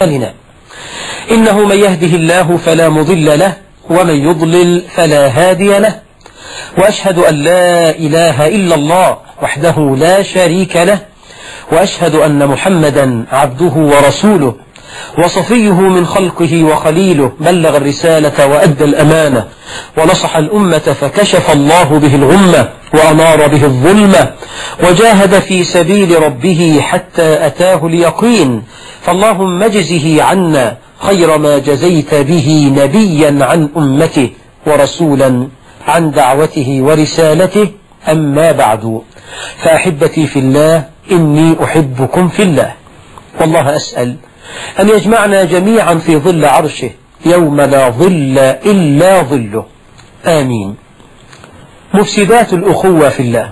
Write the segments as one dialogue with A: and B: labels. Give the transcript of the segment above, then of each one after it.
A: لنا إنه من يهده الله فلا مضل له ومن يضلل فلا هادي له وأشهد أن لا إله إلا الله وحده لا شريك له وأشهد أن محمدا عبده ورسوله وصفيه من خلقه وخليله بلغ الرسالة وأدى الأمانة ونصح الأمة فكشف الله به الغمة وأنار به الظلمة وجاهد في سبيل ربه حتى أتاه اليقين فاللهم اجزه عنا خير ما جزيت به نبيا عن أمته ورسولا عن دعوته ورسالته أما بعد فأحبتي في الله إني أحبكم في الله والله أسأل أن يجمعنا جميعا في ظل عرشه يوم لا ظل إلا ظله آمين مفسدات الأخوة في الله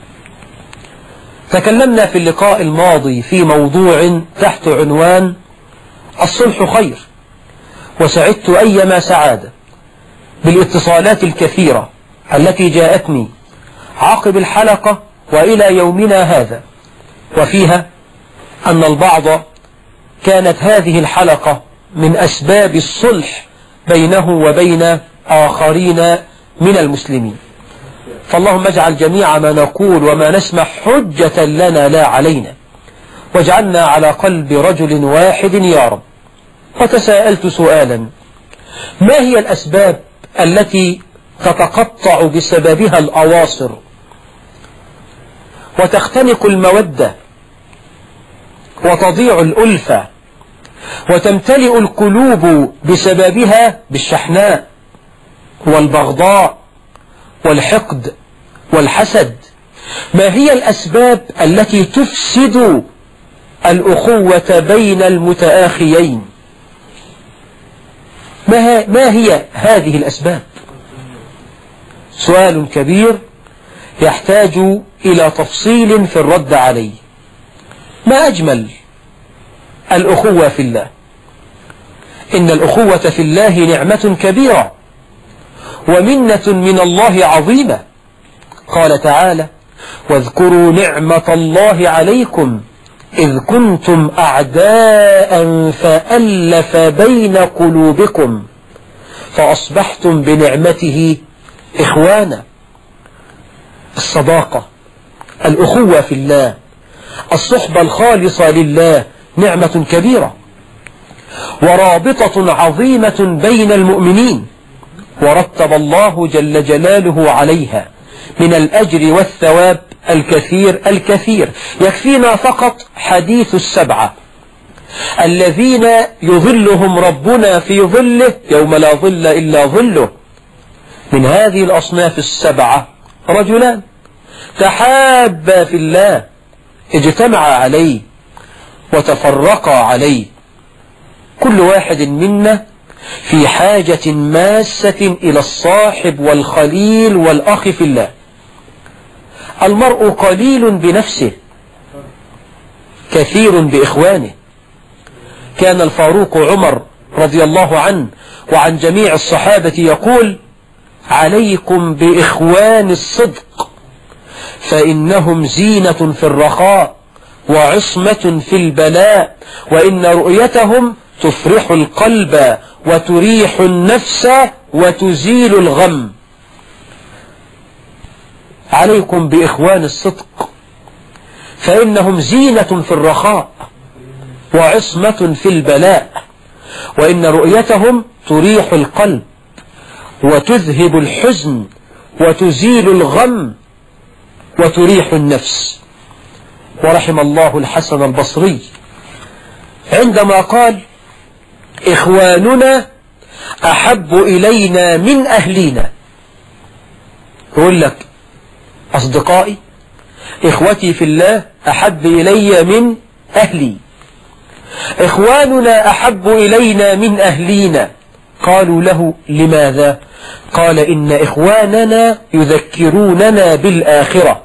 A: تكلمنا في اللقاء الماضي في موضوع تحت عنوان الصلح خير وسعدت أيما سعادة بالاتصالات الكثيرة التي جاءتني عقب الحلقة وإلى يومنا هذا وفيها أن البعض كانت هذه الحلقة من أسباب الصلح بينه وبين آخرين من المسلمين فاللهم اجعل جميع ما نقول وما نسمع حجة لنا لا علينا واجعلنا على قلب رجل واحد يا رب وتساءلت سؤالا ما هي الأسباب التي تتقطع بسببها الأواصر وتختنق المودة وتضيع الألفة وتمتلئ القلوب بسببها بالشحناء والبغضاء والحقد والحسد ما هي الأسباب التي تفسد الأخوة بين المتآخيين ما, ما هي هذه الأسباب سؤال كبير يحتاج إلى تفصيل في الرد عليه ما أجمل الأخوة في الله إن الأخوة في الله نعمة كبيرة ومنة من الله عظيمة قال تعالى واذكروا نعمة الله عليكم إذ كنتم أعداء فألف بين قلوبكم فأصبحتم بنعمته إخوانا الصداقة الأخوة في الله الصحبة الخالصة لله نعمة كبيرة ورابطة عظيمة بين المؤمنين ورتب الله جل جلاله عليها من الأجر والثواب الكثير الكثير يكفينا فقط حديث السبعة الذين يظلهم ربنا في ظله يوم لا ظل إلا ظله من هذه الأصناف السبعة رجلان تحابا في الله اجتمعا عليه وتفرقا عليه كل واحد منا في حاجة ماسة إلى الصاحب والخليل والأخ في الله المرء قليل بنفسه كثير بإخوانه كان الفاروق عمر رضي الله عنه وعن جميع الصحابة يقول عليكم بإخوان الصدق فإنهم زينة في الرخاء وعصمة في البلاء وإن رؤيتهم تفرح القلب وتريح النفس وتزيل الغم عليكم بإخوان الصدق فإنهم زينة في الرخاء وعصمة في البلاء وإن رؤيتهم تريح القلب وتذهب الحزن وتزيل الغم وتريح النفس ورحم الله الحسن البصري عندما قال إخواننا أحب إلينا من أهلينا يقول لك أصدقائي إخوتي في الله أحب إلي من أهلي إخواننا أحب إلينا من أهلينا قالوا له لماذا قال إن إخواننا يذكروننا بالآخرة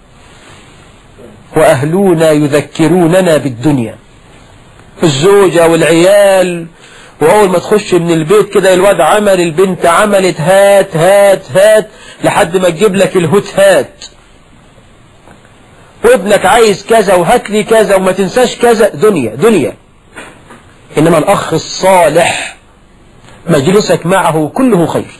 A: وأهلونا يذكروننا بالدنيا الزوجة والعيال وأول ما تخش من البيت كده الواد عمل البنت عملت هات هات هات لحد ما تجيب لك الهوت هات وابنك عايز كذا وهات لي كذا وما تنساش كذا دنيا دنيا إنما الأخ الصالح مجلسك معه كله خير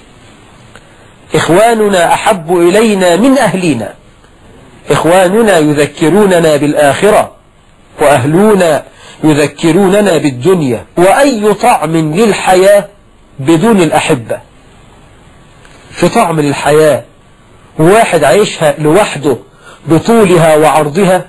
A: إخواننا أحب إلينا من أهلنا إخواننا يذكروننا بالآخرة وأهلنا يذكروننا بالدنيا وأي طعم للحياة بدون الأحبة في طعم للحياة واحد عايشها لوحده بطولها وعرضها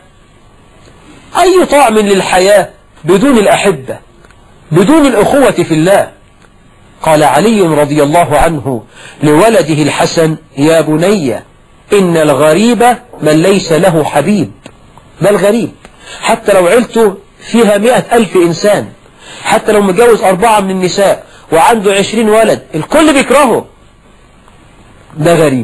A: أي طعم للحياة بدون الأحبة بدون الأخوة في الله قال علي رضي الله عنه لولده الحسن يا بني إن الغريب من ليس له حبيب ما الغريب حتى لو عيلته فيها مئة ألف إنسان حتى لو متجوز أربعة من النساء وعنده عشرين ولد الكل بيكرهه ده غريب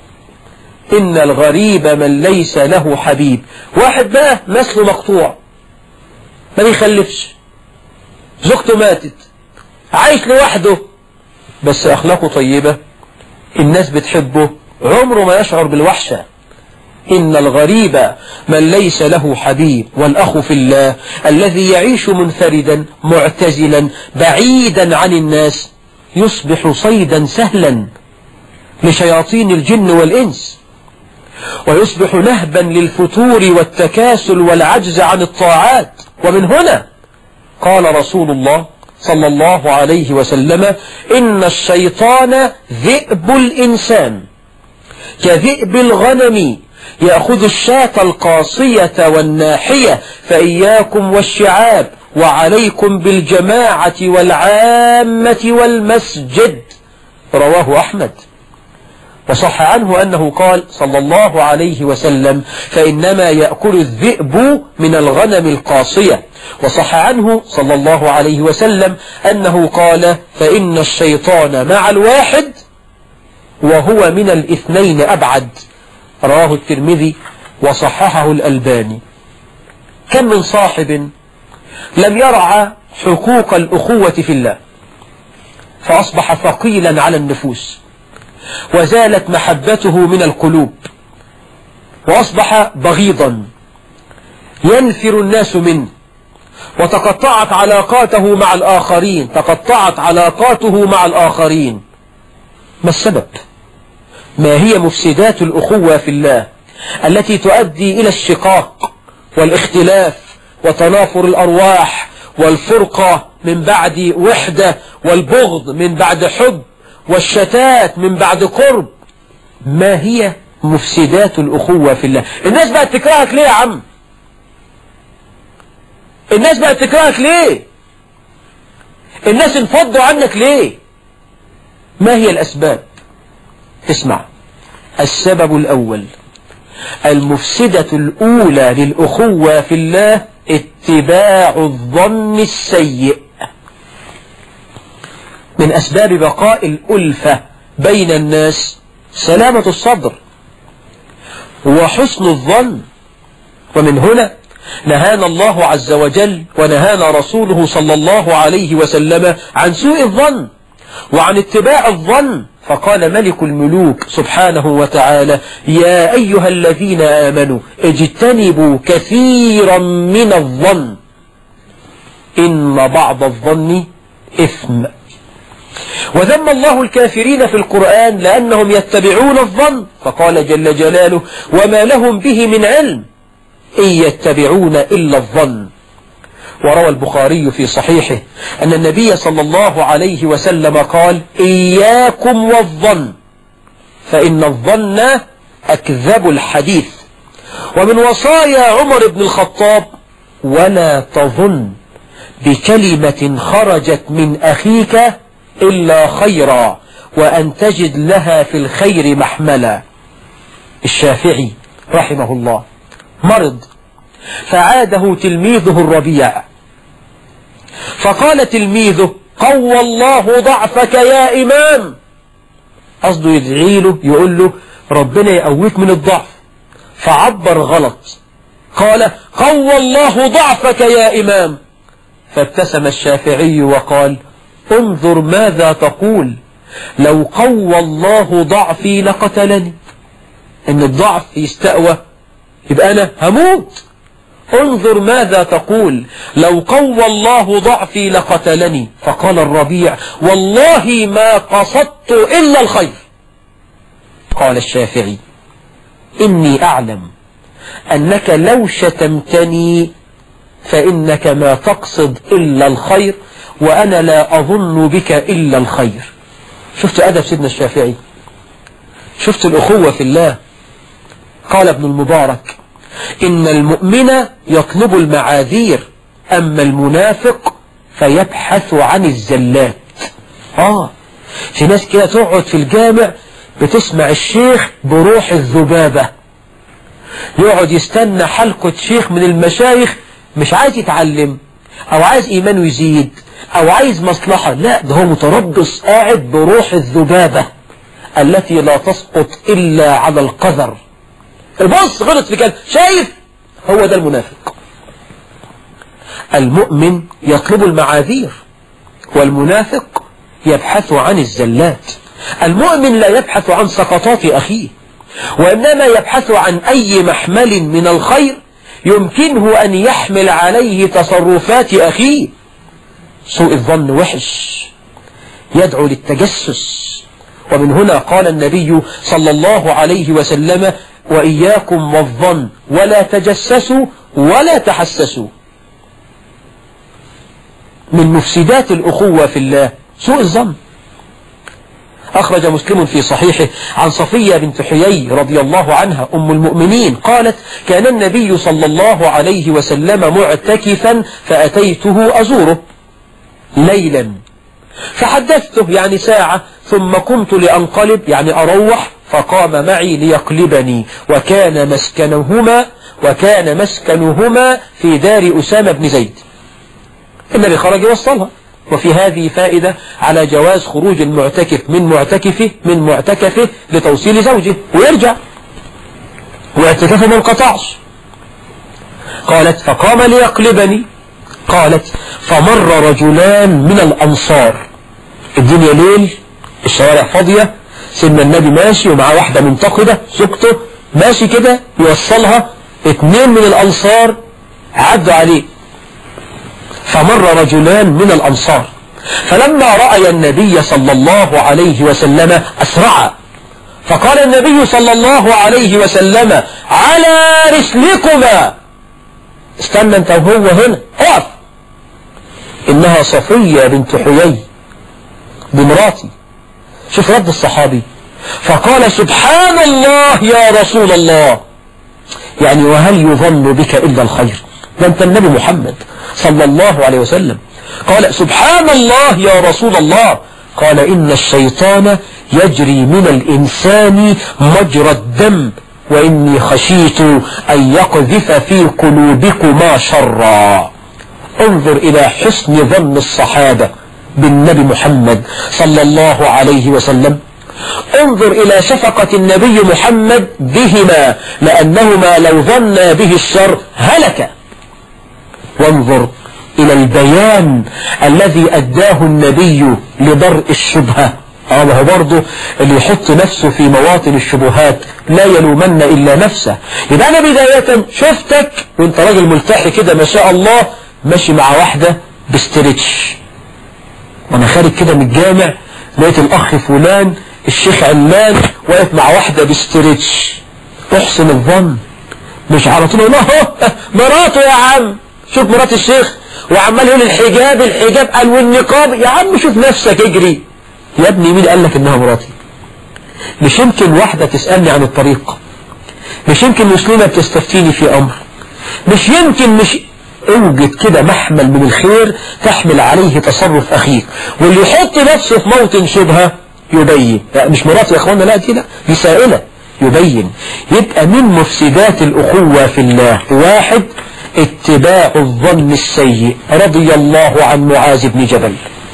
A: إن الغريب من ليس له حبيب واحد بقى نسله مقطوع ما بيخلفش زوجته ماتت عايش لوحده بس أخلاقه طيبة الناس بتحبه عمره ما يشعر بالوحشة إن الغريب من ليس له حبيب والأخ في الله الذي يعيش منفردا معتزلا بعيدا عن الناس يصبح صيدا سهلا لشياطين الجن والإنس ويصبح نهبا للفتور والتكاسل والعجز عن الطاعات ومن هنا قال رسول الله صلى الله عليه وسلم إن الشيطان ذئب الإنسان كذئب الغنم يأخذ الشاة القاصية والناحية فإياكم والشعاب وعليكم بالجماعة والعامة والمسجد رواه أحمد وصح عنه أنه قال صلى الله عليه وسلم فإنما يأكل الذئب من الغنم القاصية وصح عنه صلى الله عليه وسلم أنه قال فإن الشيطان مع الواحد وهو من الاثنين أبعد رواه الترمذي وصححه الألباني كم من صاحب لم يرعى حقوق الأخوة في الله فأصبح ثقيلا على النفوس وزالت محبته من القلوب وأصبح بغيضا ينفر الناس منه وتقطعت علاقاته مع الآخرين تقطعت علاقاته مع الآخرين ما السبب ما هي مفسدات الأخوة في الله التي تؤدي إلى الشقاق والاختلاف وتنافر الأرواح والفرقة من بعد وحدة والبغض من بعد حب والشتات من بعد قرب ما هي مفسدات الأخوة في الله الناس بقت تكرهك ليه يا عم الناس بقت تكرهك ليه الناس انفضوا عنك ليه ما هي الأسباب اسمع السبب الأول المفسدة الأولى للأخوة في الله اتباع الظن السيء من أسباب بقاء الألفة بين الناس سلامة الصدر وحسن الظن ومن هنا نهانا الله عز وجل ونهانا رسوله صلى الله عليه وسلم عن سوء الظن وعن اتباع الظن فقال ملك الملوك سبحانه وتعالى يا أيها الذين آمنوا اجتنبوا كثيرا من الظن إن بعض الظن إثم وذم الله الكافرين في القرآن لأنهم يتبعون الظن فقال جل جلاله وما لهم به من علم إن يتبعون إلا الظن وروى البخاري في صحيحه أن النبي صلى الله عليه وسلم قال إياكم والظن فإن الظن أكذب الحديث ومن وصايا عمر بن الخطاب ولا تظن بكلمة خرجت من أخيك إلا خيرا وأن تجد لها في الخير محملا الشافعي رحمه الله مرض فعاده تلميذه الربيع فقال تلميذه قوى الله ضعفك يا إمام قصده يدعي له يقول له ربنا يقويك من الضعف فعبر غلط قال قوى الله ضعفك يا إمام فابتسم الشافعي وقال انظر ماذا تقول لو قوى الله ضعفي لقتلني ان الضعف يستقوى يبقى انا هموت انظر ماذا تقول لو قوى الله ضعفي لقتلني فقال الربيع والله ما قصدت إلا الخير قال الشافعي إني أعلم أنك لو شتمتني فإنك ما تقصد إلا الخير وأنا لا أظن بك إلا الخير شفت أدب سيدنا الشافعي شفت الأخوة في الله قال ابن المبارك إن المؤمن يطلب المعاذير أما المنافق فيبحث عن الزلات آه في ناس كده تقعد في الجامع بتسمع الشيخ بروح الذبابة يقعد يستنى حلقة شيخ من المشايخ مش عايز يتعلم أو عايز إيمانه يزيد أو عايز مصلحة لا ده هو متربص قاعد بروح الذبابة التي لا تسقط إلا على القذر البص غلط في كلمة شايف هو ده المنافق المؤمن يطلب المعاذير والمنافق يبحث عن الزلات المؤمن لا يبحث عن سقطات أخيه وإنما يبحث عن أي محمل من الخير يمكنه أن يحمل عليه تصرفات أخيه سوء الظن وحش يدعو للتجسس ومن هنا قال النبي صلى الله عليه وسلم وإياكم والظن ولا تجسسوا ولا تحسسوا من مفسدات الأخوة في الله سوء الظن أخرج مسلم في صحيحه عن صفية بنت حيي رضي الله عنها أم المؤمنين قالت كان النبي صلى الله عليه وسلم معتكفا فأتيته أزوره ليلا فحدثته يعني ساعة ثم قمت لأنقلب يعني أروح فقام معي ليقلبني وكان مسكنهما وكان مسكنهما في دار أسامة بن زيد النبي خرج يوصلها وفي هذه فائدة على جواز خروج المعتكف من معتكفه من معتكفه لتوصيل زوجه ويرجع واعتكافه ما انقطعش قالت فقام ليقلبني قالت فمر رجلان من الأنصار الدنيا ليل الشوارع فاضية سيدنا النبي ماشي ومعاه واحدة منتقدة زوجته ماشي كده يوصلها اتنين من الأنصار عدوا عليه فمر رجلان من الأنصار فلما رأي النبي صلى الله عليه وسلم أسرع فقال النبي صلى الله عليه وسلم على رسلكما استنى انت وهو هنا اقف انها صفية بنت حيي بمراتي شوف رد الصحابي فقال سبحان الله يا رسول الله يعني وهل يظن بك إلا الخير ده انت النبي محمد صلى الله عليه وسلم قال سبحان الله يا رسول الله قال إن الشيطان يجري من الإنسان مجرى الدم وإني خشيت أن يقذف في قلوبكما شرا انظر إلى حسن ظن الصحابة بالنبي محمد صلى الله عليه وسلم انظر إلى شفقة النبي محمد بهما لأنهما لو ظنا به الشر هلك وانظر إلى البيان الذي أداه النبي لضرء الشبهة اه هو برضه اللي يحط نفسه في مواطن الشبهات لا يلومن إلا نفسه يبقى أنا بداية شفتك وانت راجل ملتحي كده ما شاء الله ماشي مع واحدة بستريتش وانا خارج كده من الجامع لقيت الأخ فلان الشيخ علان واقف مع واحدة بستريتش احسن الظن مش على طول الله مراته يا عم شوف مرات الشيخ وعمال يقول الحجاب الحجاب قال والنقاب يا عم شوف نفسك اجري يا ابني مين قال لك انها مراتي مش يمكن واحدة تسألني عن الطريق مش يمكن مسلمة بتستفتيني في امر مش يمكن مش اوجد كده محمل من الخير تحمل عليه تصرف اخيك واللي يحط نفسه في موطن شبهة يبين لا مش مراتي يا اخوانا لا دي لا دي سائلة يبين يبقى من مفسدات الأخوة في الله واحد اتباع الظن السيء رضي الله عن معاذ بن جبل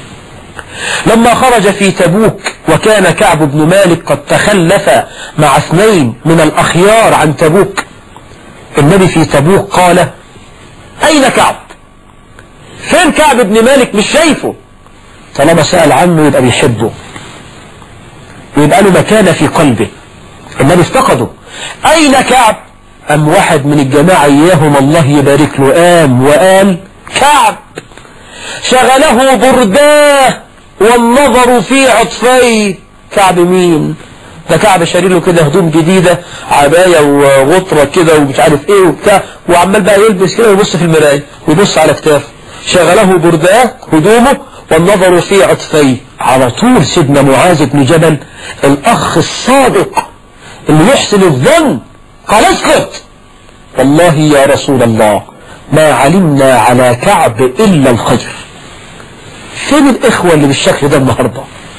A: لما خرج في تبوك وكان كعب بن مالك قد تخلف مع اثنين من الأخيار عن تبوك النبي في تبوك قال أين كعب فين كعب بن مالك مش شايفه طالما سأل عنه يبقى بيحبه ويبقى له مكانة في قلبه النبي افتقده أين كعب أم واحد من الجماعة إياهم الله يبارك له قام وقال كعب شغله برداه والنظر في عطفيه كعب مين ده كعب شاري له كده هدوم جديدة عباية وغطرة كده ومش عارف ايه وبتاع وعمال بقى يلبس كده ويبص في المراية ويبص على كتافه شغله برداه هدومه والنظر في عطفيه على طول سيدنا معاذ بن جبل الأخ الصادق اللي يحسن الظن قال اسكت والله يا رسول الله ما علمنا على كعب إلا الخير فين الإخوة اللي بالشكل ده النهاردة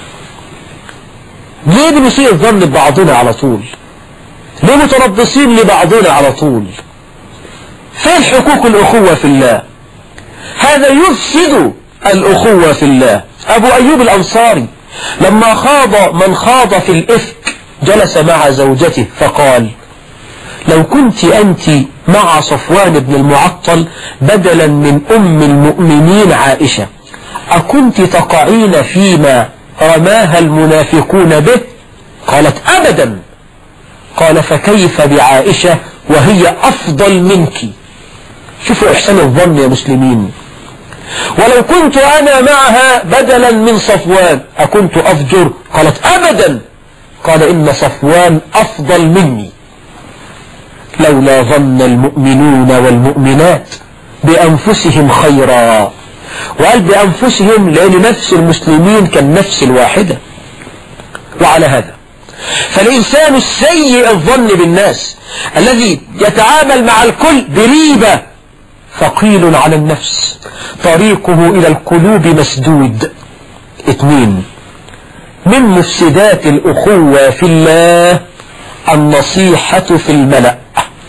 A: ليه بنسيء الظن ببعضنا على طول ليه متربصين لبعضنا على طول فين حقوق الأخوة في الله هذا يفسد الأخوة في الله أبو أيوب الأنصاري لما خاض من خاض في الإفك جلس مع زوجته فقال لو كنت أنت مع صفوان بن المعطل بدلا من أم المؤمنين عائشة أكنت تقعين فيما رماها المنافقون به قالت أبدا قال فكيف بعائشة وهي أفضل منك شوفوا إحسان الظن يا مسلمين ولو كنت أنا معها بدلا من صفوان أكنت أفجر قالت أبدا قال إن صفوان أفضل مني لولا ظن المؤمنون والمؤمنات بأنفسهم خيرا وقال بأنفسهم لأن نفس المسلمين كالنفس الواحدة وعلى هذا فالإنسان السيء الظن بالناس الذي يتعامل مع الكل بريبة ثقيل على النفس طريقه إلى القلوب مسدود اثنين من مفسدات الأخوة في الله النصيحة في الملأ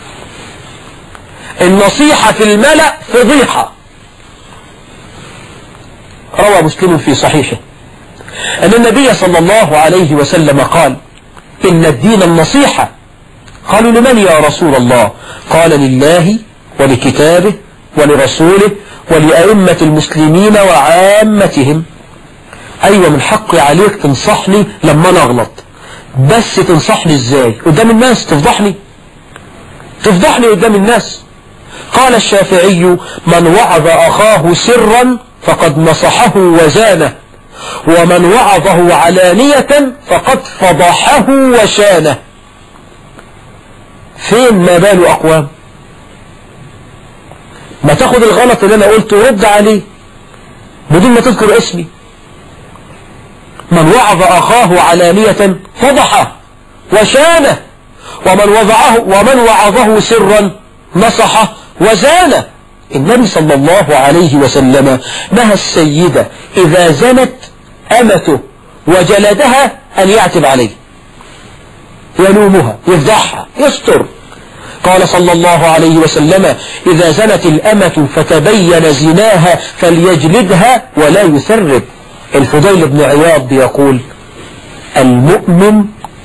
A: النصيحة في الملأ فضيحة روى مسلم في صحيحه أن النبي صلى الله عليه وسلم قال إن الدين النصيحة قالوا لمن يا رسول الله قال لله ولكتابه ولرسوله ولأئمة المسلمين وعامتهم أيوة من حقي عليك تنصحني لما نغلط بس تنصحني ازاي قدام الناس تفضحني تفضحني قدام الناس قال الشافعي من وعظ أخاه سرا فقد نصحه وزانه ومن وعظه علانية فقد فضحه وشانه فين ما بال أقوام ما تاخد الغلط اللي أنا قلته ورد عليه بدون ما تذكر اسمي من وعظ أخاه علانية فضحه وشانه ومن وضعه ومن وعظه سرا نصحه وزانه النبي صلى الله عليه وسلم نهى السيدة إذا زنت أمته وجلدها أن يعتب عليه يلومها يفضحها يستر قال صلى الله عليه وسلم إذا زنت الأمة فتبين زناها فليجلدها ولا يسرب الفضيل بن عياض يقول المؤمن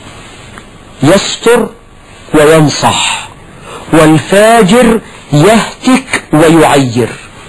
A: يستر وينصح والفاجر يهتك ويعير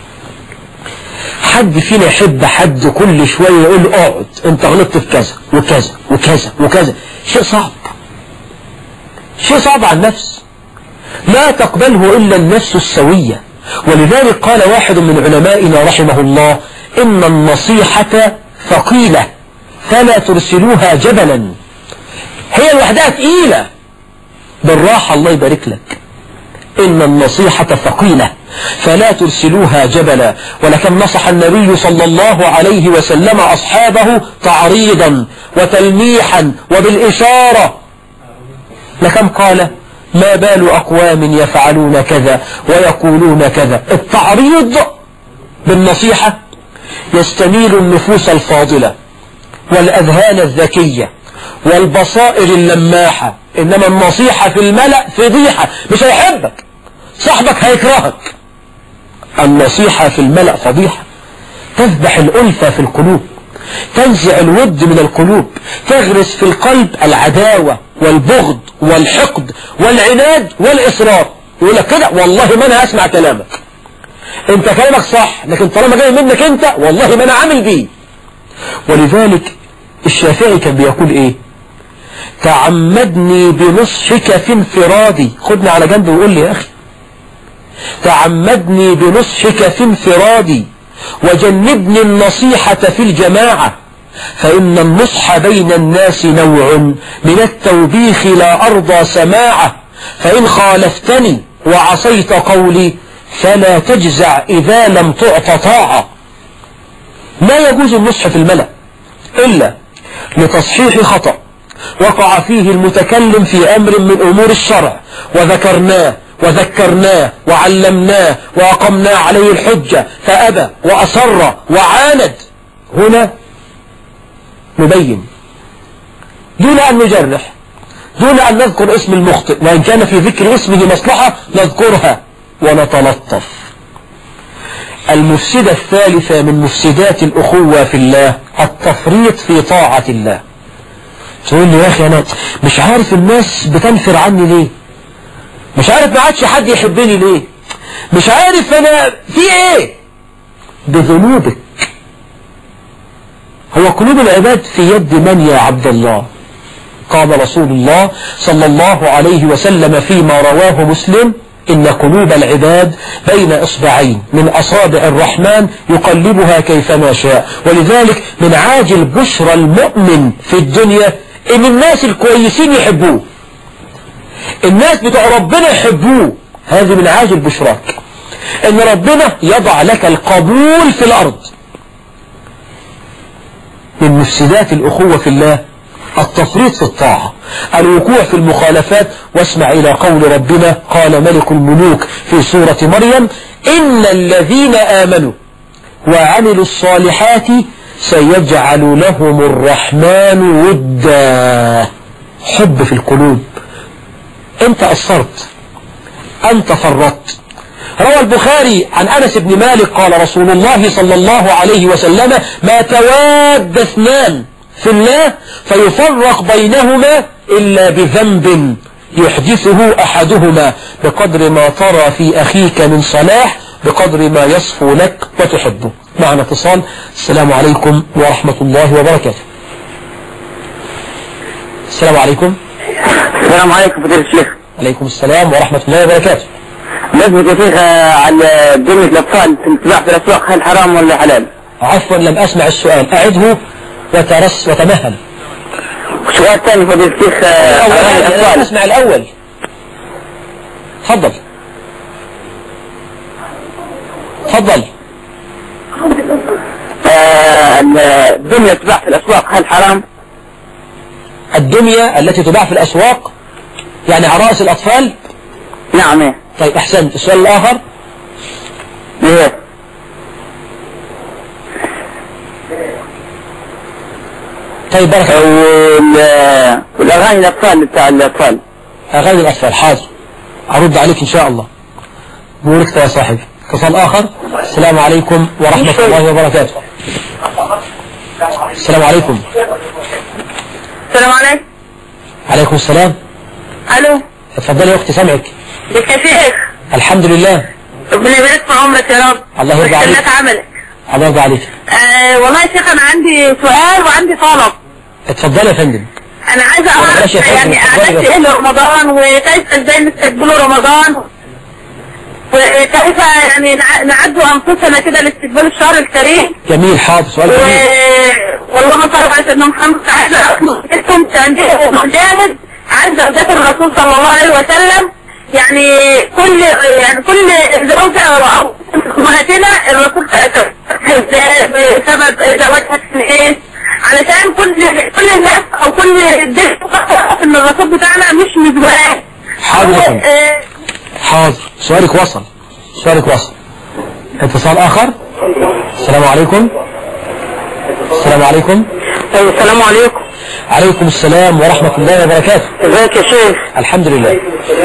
A: حد فينا يحب حد كل شوية يقول اقعد انت غلطت في كذا وكذا وكذا وكذا شيء صعب شيء صعب على النفس لا تقبله إلا النفس السوية ولذلك قال واحد من علمائنا رحمه الله إن النصيحة ثقيلة فلا ترسلوها جبلا هي لوحدها ثقيلة بالراحة الله يبارك لك إن النصيحة ثقيلة فلا ترسلوها جبلا ولكن نصح النبي صلى الله عليه وسلم أصحابه تعريضا وتلميحا وبالإشارة لكم قال ما بال أقوام يفعلون كذا ويقولون كذا التعريض بالنصيحة يستميل النفوس الفاضلة والأذهان الذكية والبصائر اللماحة إنما النصيحة في الملأ فضيحة مش هيحبك صاحبك هيكرهك النصيحة في الملأ فضيحة تذبح الألفة في القلوب تنزع الود من القلوب تغرس في القلب العداوة والبغض والحقد والعناد والإصرار يقول لك كده والله ما أنا أسمع كلامك انت كلامك صح لكن طالما جاي منك انت والله ما أنا عامل بيه ولذلك الشافعي كان بيقول ايه تعمدني بنصحك في انفرادي خدني على جنب وقول لي يا أخي تعمدني بنصحك في انفرادي وجنبني النصيحة في الجماعة فإن النصح بين الناس نوع من التوبيخ لا أرضى سماعه فإن خالفتني وعصيت قولي فلا تجزع إذا لم تعط طاعة لا يجوز النصح في الملأ إلا لتصحيح خطأ وقع فيه المتكلم في أمر من أمور الشرع وذكرناه وذكرناه وعلمناه وأقمنا عليه الحجة فأبى وأصر وعاند هنا نبين دون أن نجرح دون أن نذكر اسم المخطئ وإن كان في ذكر اسمه مصلحة نذكرها ونتلطف المفسدة الثالثة من مفسدات الأخوة في الله التفريط في طاعة الله تقول لي يا أخي أنا مش عارف الناس بتنفر عني ليه مش عارف ما عادش حد يحبني ليه مش عارف أنا في إيه بذنوبك هو قلوب العباد في يد من يا عبد الله قال رسول الله صلى الله عليه وسلم فيما رواه مسلم إن قلوب العباد بين إصبعين من أصابع الرحمن يقلبها كيفما شاء ولذلك من عاجل بشرى المؤمن في الدنيا إن الناس الكويسين يحبوه الناس بتوع ربنا يحبوه هذه من عاجل بشراك إن ربنا يضع لك القبول في الأرض من مفسدات الأخوة في الله التفريط في الطاعة الوقوع في المخالفات واسمع إلى قول ربنا قال ملك الملوك في سورة مريم إن الذين آمنوا وعملوا الصالحات سيجعل لهم الرحمن ودا حب في القلوب انت أثرت أنت فرطت روى البخاري عن أنس بن مالك قال رسول الله صلى الله عليه وسلم ما تواد اثنان في الله فيفرق بينهما إلا بذنب يحدثه أحدهما بقدر ما ترى في أخيك من صلاح بقدر ما يصفو لك وتحبه معنا اتصال السلام عليكم ورحمة الله وبركاته السلام عليكم
B: السلام عليكم فضيلة الشيخ
A: عليكم السلام ورحمة الله وبركاته
B: نسبة يا شيخ على دنيا الأطفال تباع في الأسواق هل حرام ولا حلال؟
A: عفوا لم أسمع السؤال أعده وترس وتمهل
B: سؤال ثاني فضيلة الشيخ
A: الأول
B: أغاني
A: لم
B: الأطفال
A: أسمع الأول تفضل تفضل
B: آه، الدنيا تباع في الأسواق هل حرام؟
A: الدمية التي تباع في الأسواق يعني عرائس الأطفال
B: نعم إيه
A: طيب أحسنت السؤال الآخر
B: إيه
A: طيب بارك الله
B: وال- والأغاني الأطفال بتاع الأطفال
A: أغاني الأطفال حاضر أرد عليك إن شاء الله بوركت يا صاحبي اتصال آخر السلام عليكم ورحمة الله وبركاته السلام عليكم
C: السلام عليكم
A: عليكم السلام
C: الو
A: اتفضلي يا أختي سامعك
C: ازيك يا شيخ
A: الحمد لله
C: ربنا يبارك في عمرك يا رب
A: الله يرضى عليك.
C: ويستناك عملك
A: الله يرضى عليك
C: آه والله يا شيخ انا عندي سؤال وعندي طلب
A: اتفضلي يا فندم
C: انا عايزه اعرف
A: ماشي يا فندم،
C: يعني
A: اتفضلي
C: عملت
A: بس.
C: ايه لرمضان وكيف ازاي نستقبلوا رمضان وكيف يعني نع- نعدوا انفسنا كده لاستقبال الشهر الكريم
A: جميل حاضر سؤال
C: و...
A: جميل
C: والله ما صار على سيدنا محمد عايزه اطلب كنت عندي مجاهد عايزه ذات الرسول صلى الله عليه وسلم يعني كل يعني كل زوجة او امهاتنا الرسول بسبب زواجها من ايه علشان كل كل الناس او كل الدين تعرف ان الرسول بتاعنا مش مزواج
A: حاضر يا فندم
C: آه،
A: حاضر سؤالك وصل سؤالك وصل اتصال آخر السلام عليكم السلام عليكم
B: أيوة السلام عليكم
A: عليكم السلام ورحمة الله وبركاته
B: ازيك يا شيخ
A: الحمد لله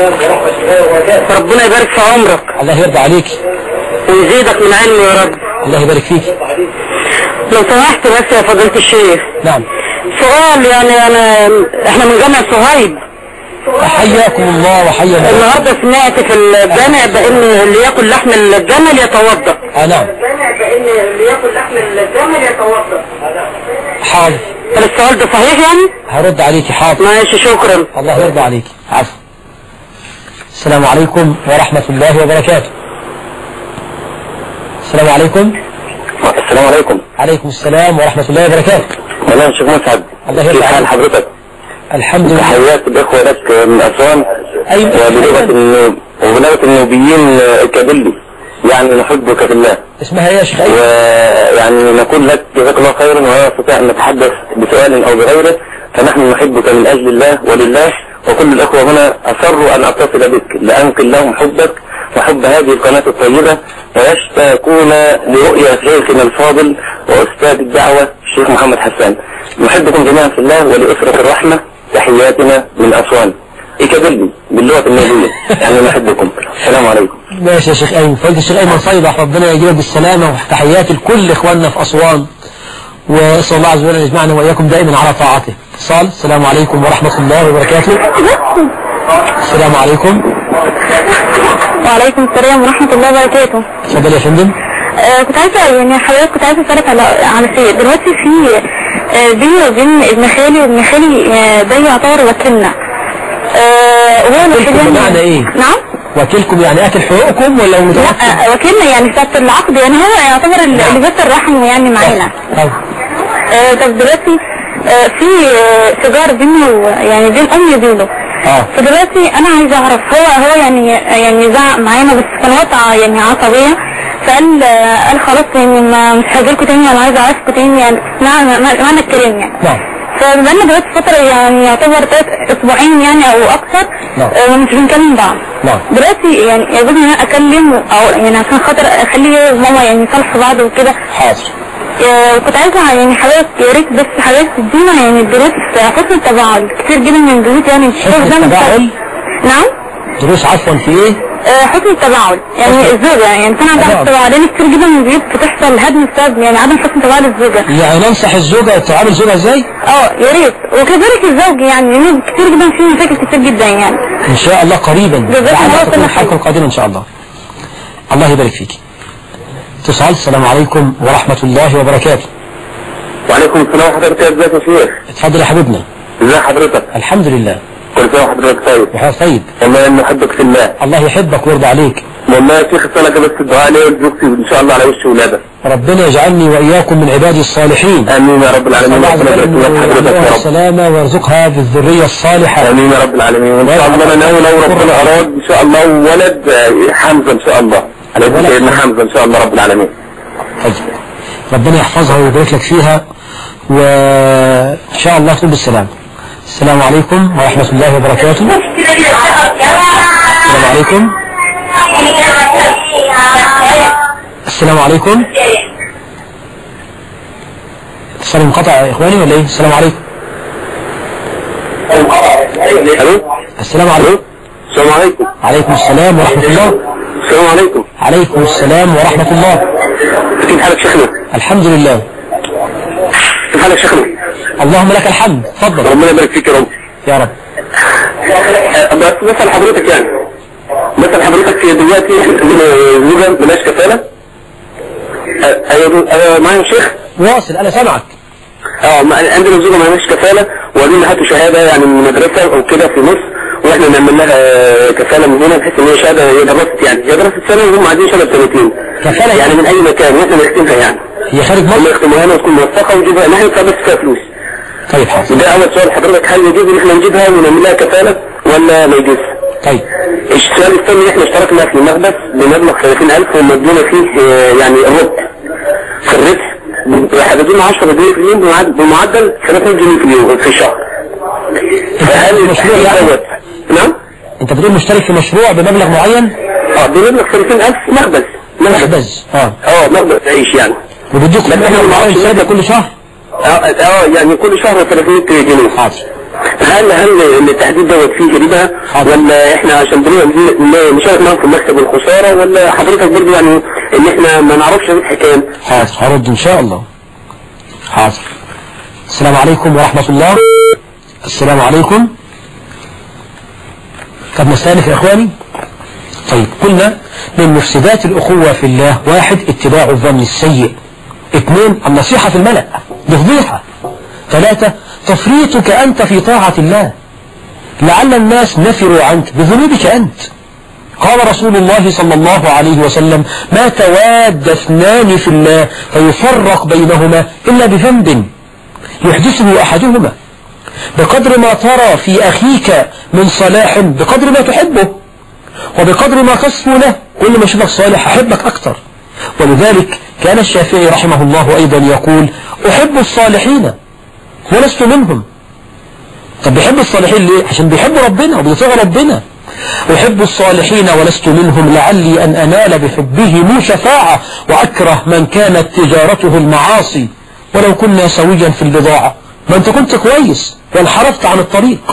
B: ربنا يبارك في عمرك
A: الله يرضى عليك
B: ويزيدك من علم يا رب
A: الله يبارك فيك
B: لو سمحت بس يا فضيلة الشيخ
A: نعم
B: سؤال يعني انا احنا من جامع صهيب
A: حياكم الله وحيا من
B: النهارده سمعت في الجامع بان اللي ياكل لحم الجمل يتوضا
A: آه نعم
B: بان اللي ياكل لحم الجمل يتوضا
A: حاضر
B: هل السؤال ده صحيح يعني؟
A: هرد عليك حاضر
B: ماشي شكرا
A: الله يرضى عليك عفو السلام عليكم ورحمة الله وبركاته السلام عليكم
B: السلام عليكم
A: عليكم السلام ورحمة الله وبركاته
B: والله يا شيخ مسعد
A: الله يرضى
B: كيف حال
A: عليك
B: حضرتك
A: الحمد لله
B: تحيات الإخوة لك من أسوان
A: أيوة.
B: وبلغة النوب وبلغة النوبيين الكابلي يعني نحبك في الله
A: اسمها ايه يا شيخ أيمن؟
B: ويعني نقول لك جزاك الله خيرا ولا نستطيع أن نتحدث بسؤال أو بغيره فنحن نحبك من أجل الله ولله وكل الأخوة هنا أصروا أن أتصل بك لأنقل لهم حبك وحب هذه القناة الطيبة ويشتاقون لرؤيا شيخنا الفاضل وأستاذ الدعوة الشيخ محمد حسان نحبكم جميعا في الله ولأسرة الرحمة تحياتنا من أسوان إكابلي باللغة النوبية يعني نحبكم السلام عليكم
A: ماشي يا شيخ أيمن فقلت الشيخ أيمن صيدح ربنا يجيبك بالسلامة وتحياتي لكل إخواننا في أسوان وأسأل الله عز وجل أن يجمعنا وإياكم دائما على طاعته اتصال السلام عليكم ورحمة الله وبركاته السلام عليكم
C: وعليكم السلام ورحمة الله وبركاته
A: تفضل يا فندم
C: آه كنت عايزة يعني حضرتك كنت عايزة أسألك على على شيء دلوقتي في آه بيني وبين ابن خالي وابن خالي آه ده يعتبر وكيلنا آه وهو الوحيد
A: وكيلكم
C: يعني-
A: بمعنى إيه؟
C: نعم
A: وكيلكم يعني أكل حقوقكم ولا متوكل؟
C: لا وكيلنا يعني بتاعت العقد يعني هو يعتبر اللي اللي بس الرحم يعني معانا
A: طيب.
C: آه طب دلوقتي آه في آه سيجار بينه و- يعني بين امي وبينه
A: اه
C: فدلوقتي انا عايزه اعرف هو هو يعني يعني زعق معانا بس كان وقع يعني عصبيه فقال آه، قال خلاص يعني ما مش هاجيلكوا تاني انا عايزه اعرفكوا تاني يعني معنى معنى الكلام يعني
A: نعم
C: فبقالنا دلوقتي فترة يعني يعتبر تلات اسبوعين يعني او اكثر
A: نعم.
C: آه، مش بنكلم بعض
A: نعم.
C: دلوقتي يعني يجوز ان انا اكلم او يعني عشان خاطر اخليه وماما يعني يصالحوا بعض وكده
A: حاضر
C: آه، وكنت عايزة يعني حضرتك يا ريت بس حضرتك تدينا يعني دروس حسن التفاعل كتير جدا من البيوت يعني الشيخ
A: حسن
C: ده مش-
A: التفاعل؟
C: نعم
A: دروس عفوا في إيه؟
C: آه، حسن التفاعل يعني الزوجة يعني كان عندها
A: تفاعل.
C: حسن التفاعل لان كتير جدا من البيوت بتحصل هدم بسبب يعني عدم حسن تفاعل الزوجة
A: يعني ننصح الزوجة تعامل زوجها ازاي؟
C: اه يا ريت وكذلك الزوج يعني لان كتير جدا في مشاكل كتير جدا يعني
A: ان شاء الله قريبا
C: جزاك الله
A: لعلها تكون
C: كل
A: الحلقة
C: خير.
A: القادمة ان شاء الله الله يبارك فيك اتصال السلام عليكم ورحمة الله وبركاته
B: وعليكم السلام حضرتك ازيك يا شيخ
A: اتفضل يا حبيبنا
B: ازي حضرتك
A: الحمد لله
B: كل سنة وحضرتك طيب
A: وحياة طيب
B: والله اني احبك في الله
A: الله يحبك ويرضى عليك
B: والله يا شيخ السنة بس الدعاء لي وزوجتي وان شاء الله على وش ولادة
A: ربنا يجعلني وإياكم من عبادي الصالحين
B: امين يا رب العالمين
A: الله عز
B: ربنا
A: وجل
B: يبارك لك حضرتك
A: يرزقها
B: يا رب
A: السلامة ويرزقها بالذرية الصالحة
B: امين يا رب العالمين وان شاء الله انا ناوي لو ربنا اراد ان شاء الله ولد آه، حمزة ان شاء الله على اسم
A: ولد.
B: سيدنا حمزة ان شاء الله رب العالمين
A: طيب ربنا يحفظها ويبارك لك فيها وإن شاء الله تكون بالسلام السلام عليكم ورحمة الله وبركاته السلام عليكم السلام عليكم اتصال انقطع يا إخواني ولا إيه السلام عليكم
B: الو
A: السلام عليكم
B: السلام عليكم
A: عليكم السلام ورحمة الله
B: السلام عليكم
A: عليكم السلام ورحمة الله
B: كيف حالك شيخنا
A: الحمد لله
B: كيف حالك شيخنا
A: اللهم لك الحمد تفضل
B: ربنا يبارك فيك يا رب
A: يا رب
B: آه، بس مثل حضرتك يعني مثل حضرتك في دلوقتي زوجة بلاش كفالة آه، ايوه ايوه معايا يا شيخ
A: واصل أنا سامعك
B: اه ما- عندنا زوجة ما لهاش كفالة وقالوا لنا هاتوا شهادة يعني من مدرسة او كده في مصر واحنا نعمل لها كفالة من هنا بحيث ان هي شهادة هي درست يعني هي درست سنة وهم عايزين شهادة سنتين
A: كفالة
B: يعني من اي مكان واحنا نختمها يعني
A: هي خارج
B: هم
A: مصر
B: يختموها لنا وتكون موثقة ونجيبها نحن ندفع بس فيها فلوس
A: طيب حاضر
B: وده اول سؤال حضرتك هل يجوز ان احنا نجيبها ونعمل لها كفالة ولا ما يجوز؟
A: طيب
B: السؤال الثاني احنا اشتركنا في المخبز بمبلغ 30000 وهم ادونا فيه آه، يعني الربح في الربح حددونا 10 جنيه في اليوم بمعد- بمعدل 300 جنيه في اليوم في الشهر فهل
A: مشروع
B: التحديد
A: يعني؟
B: دوت نعم؟
A: انت بتقول مشترك في مشروع بمبلغ معين
B: اه بمبلغ 30000 مخبز مخبز
A: مخبز اه
B: اه مخبز عيش يعني
A: وبيدوك
B: لكن احنا
A: مبلغ
B: ما
A: معين
B: نعرفش
A: ثابت
B: نبدأ.
A: كل شهر
B: اه اه يعني كل شهر 300 جنيه
A: حاضر
B: هل هل التحديد دوت فيه ربا
A: حاضر.
B: ولا احنا عشان بنبقى ن- نشارك معاهم في المكسب والخساره ولا حضرتك برضه يعني ان احنا ما نعرفش الربح كام
A: حاضر هرد ان شاء الله حاضر السلام عليكم ورحمة الله السلام عليكم طب نستأنف يا اخواني طيب قلنا من مفسدات الأخوة في الله واحد اتباع الظن السيء اثنين النصيحة في الملأ دي فضيحة ثلاثة تفريطك أنت في طاعة الله لعل الناس نفروا عنك بذنوبك أنت قال رسول الله صلى الله عليه وسلم ما تواد اثنان في الله فيفرق بينهما إلا بذنب يحدثه أحدهما بقدر ما ترى في أخيك من صلاح بقدر ما تحبه وبقدر ما تصفو له كل ما اشوفك صالح أحبك أكثر ولذلك كان الشافعي رحمه الله أيضا يقول أحب الصالحين ولست منهم طب بيحب الصالحين ليه عشان بيحب ربنا وبيطيع ربنا أحب الصالحين ولست منهم لعلي أن أنال بحبهم شفاعة وأكره من كانت تجارته المعاصي ولو كنا سويا في البضاعة ما أنت كنت كويس وانحرفت عن الطريق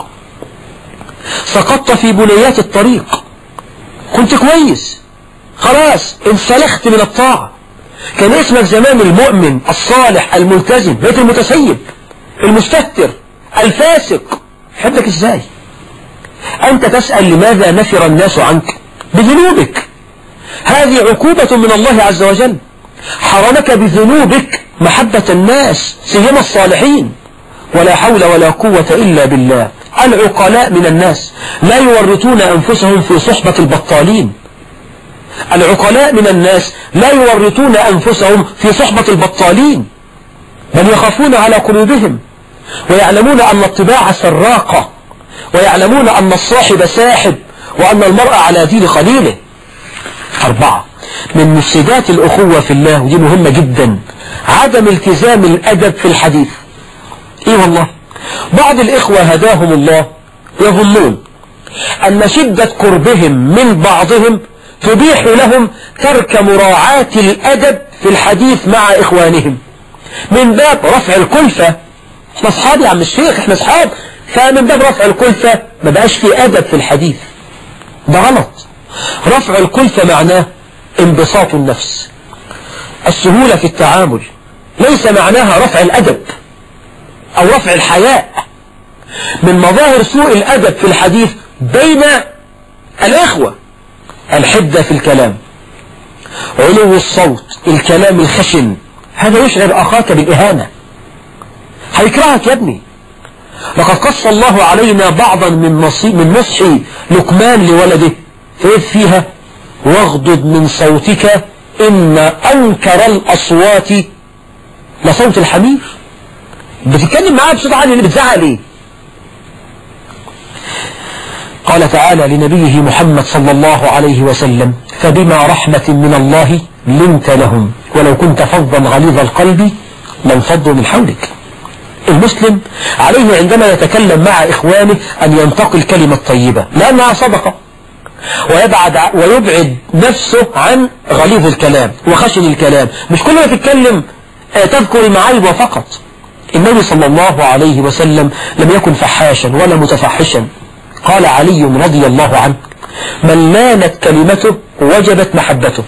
A: سقطت في بنيات الطريق كنت كويس خلاص انسلخت من الطاعة كان اسمك زمان المؤمن الصالح الملتزم بيت المتسيب المستهتر الفاسق حبك ازاي أنت تسأل لماذا نفر الناس عنك بذنوبك هذه عقوبة من الله عز وجل حرمك بذنوبك محبة الناس سيما الصالحين ولا حول ولا قوة إلا بالله العقلاء من الناس لا يورطون أنفسهم في صحبة البطالين العقلاء من الناس لا يورطون أنفسهم في صحبة البطالين بل يخافون على قلوبهم ويعلمون أن الطباع سراقة ويعلمون أن الصاحب ساحب وأن المرء على دين خليله أربعة من مفسدات الأخوة في الله ودي مهمة جدا عدم التزام الأدب في الحديث إيه والله بعض الإخوة هداهم الله يظنون أن شدة قربهم من بعضهم تبيح لهم ترك مراعاة الأدب في الحديث مع إخوانهم من باب رفع الكلفة احنا اصحاب يا عم الشيخ احنا اصحاب فمن باب رفع الكلفة ما بقاش في أدب في الحديث ده غلط رفع الكلفة معناه انبساط النفس السهولة في التعامل ليس معناها رفع الأدب أو رفع الحياء من مظاهر سوء الأدب في الحديث بين الإخوة الحدة في الكلام علو الصوت الكلام الخشن هذا يشعر أخاك بالإهانة هيكرهك يا ابني لقد قص الله علينا بعضا من نصي من نصح لقمان لولده فإذ فيها واغضض من صوتك إن أنكر الأصوات لصوت الحمير بتتكلم معاه بصوت عالي اللي بتزعق ليه قال تعالى لنبيه محمد صلى الله عليه وسلم فبما رحمة من الله لنت لهم ولو كنت فظا غليظ القلب لانفضوا من حولك المسلم عليه عندما يتكلم مع إخوانه أن ينتقل كلمة طيبة لأنها صدقة ويبعد ويبعد نفسه عن غليظ الكلام وخشن الكلام مش كل ما تتكلم تذكر المعايب فقط النبي صلى الله عليه وسلم لم يكن فحاشا ولا متفحشا قال علي رضي الله عنه من لانت كلمته وجبت محبته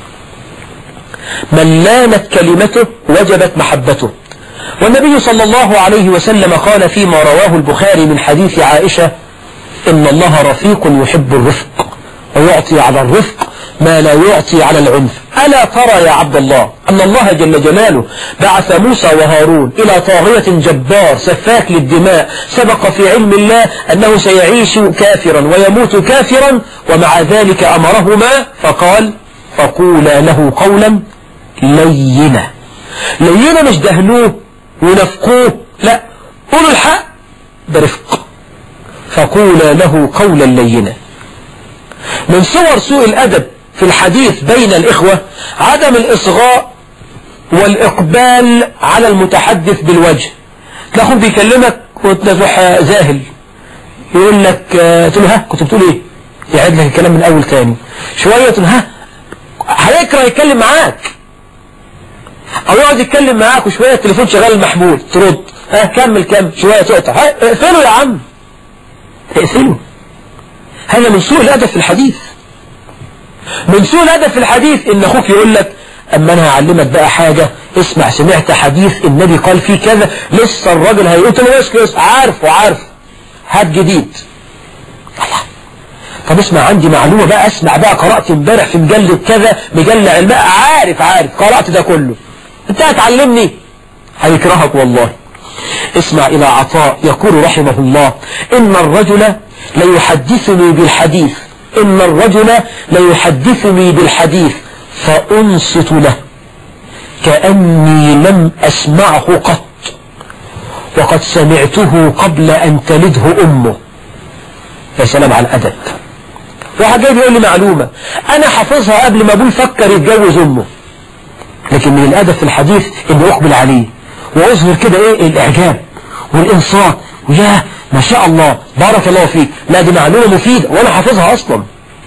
A: من لانت كلمته وجبت محبته والنبي صلى الله عليه وسلم قال فيما رواه البخاري من حديث عائشة إن الله رفيق يحب الرفق ويعطي على الرفق ما لا يعطي على العنف ألا ترى يا عبد الله أن الله جل جلاله بعث موسى وهارون إلى طاغية جبار سفاك للدماء سبق في علم الله أنه سيعيش كافرا ويموت كافرا ومع ذلك أمرهما فقال فقولا له قولا لينا لينا مش دهنوه ونفقوه لا قولوا الحق برفق فقولا له قولا لينا من صور سوء الأدب في الحديث بين الإخوة عدم الإصغاء والإقبال على المتحدث بالوجه تلاقوه بيكلمك وانت تروح زاهل يقول لك تقول له ها كنت بتقول ايه يعيد لك الكلام من اول تاني شوية تقول ها هيكره يتكلم معاك او يقعد يتكلم معاك وشوية التليفون شغال المحمول ترد ها كمل كمل شوية تقطع اقفله يا عم اقفله هذا من سوء الادب في الحديث من سوء الادب في الحديث ان اخوك يقول لك اما انا هعلمك بقى حاجة اسمع سمعت حديث النبي قال فيه كذا لسه الراجل هيقول له بس عارف وعارف هات جديد الله طب اسمع عندي معلومة بقى اسمع بقى قرأت امبارح في مجلة كذا مجلة علماء عارف عارف قرأت ده كله انت هتعلمني هيكرهك والله اسمع إلى عطاء يقول رحمه الله إن الرجل ليحدثني بالحديث إن الرجل ليحدثني بالحديث فأنصت له كأني لم أسمعه قط وقد سمعته قبل أن تلده أمه يا سلام على الأدب واحد جاي بيقول لي معلومة أنا حافظها قبل ما أقول فكر يتجوز أمه لكن من الأدب في الحديث إني أقبل عليه وأظهر كده إيه الإعجاب والإنصات وياه ما شاء الله بارك الله فيك لا دي معلومة مفيدة وأنا حافظها أصلا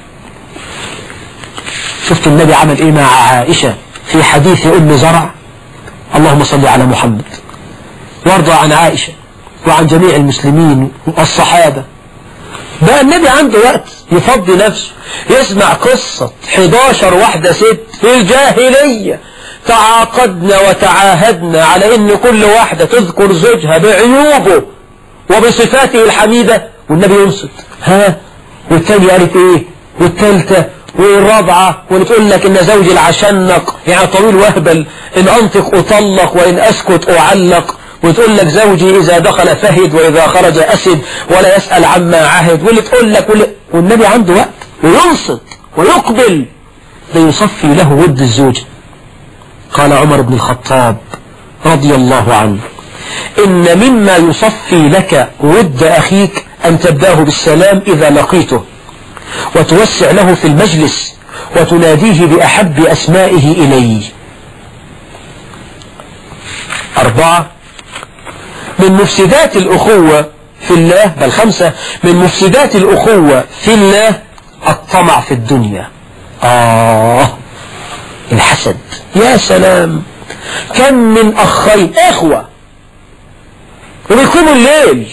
A: شفت النبي عمل إيه مع عائشة في حديث أم زرع اللهم صل على محمد وارضى عن عائشة وعن جميع المسلمين والصحابة بقى النبي عنده وقت يفضي نفسه يسمع قصة 11 واحدة ست في الجاهلية تعاقدنا وتعاهدنا على ان كل واحدة تذكر زوجها بعيوبه وبصفاته الحميدة والنبي ينصت ها والتاني قالت ايه والتالتة والرابعة وتقول لك ان زوجي العشنق يعني طويل وهبل ان انطق اطلق وان اسكت اعلق وتقول لك زوجي إذا دخل فهد وإذا خرج أسد ولا يسأل عما عهد واللي تقول لك واللي والنبي عنده وقت وينصت ويقبل ده يصفي له ود الزوج قال عمر بن الخطاب رضي الله عنه إن مما يصفي لك ود أخيك أن تبداه بالسلام إذا لقيته وتوسع له في المجلس وتناديه بأحب أسمائه إليه أربعة من مفسدات الأخوة في الله بل خمسة من مفسدات الأخوة في الله الطمع في الدنيا آه الحسد يا سلام كم من أخين إخوة وبيقوموا الليل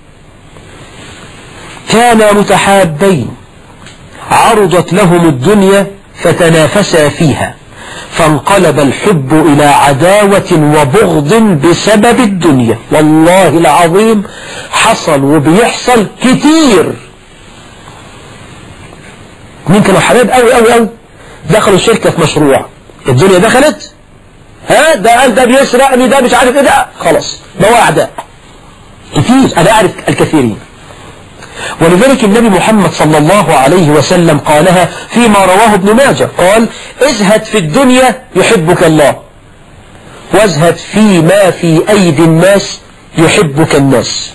A: كانا متحابين عرضت لهم الدنيا فتنافسا فيها فانقلب الحب إلى عداوة وبغض بسبب الدنيا والله العظيم حصل وبيحصل كتير مين كانوا حبايب قوي قوي قوي دخلوا شركة في مشروع الدنيا دخلت ها ده قال ده بيسرقني ده مش عارف ايه ده خلاص بقوا اعداء كتير انا اعرف الكثيرين ولذلك النبي محمد صلى الله عليه وسلم قالها فيما رواه ابن ماجه قال ازهد في الدنيا يحبك الله وازهد فيما في أيدي الناس يحبك الناس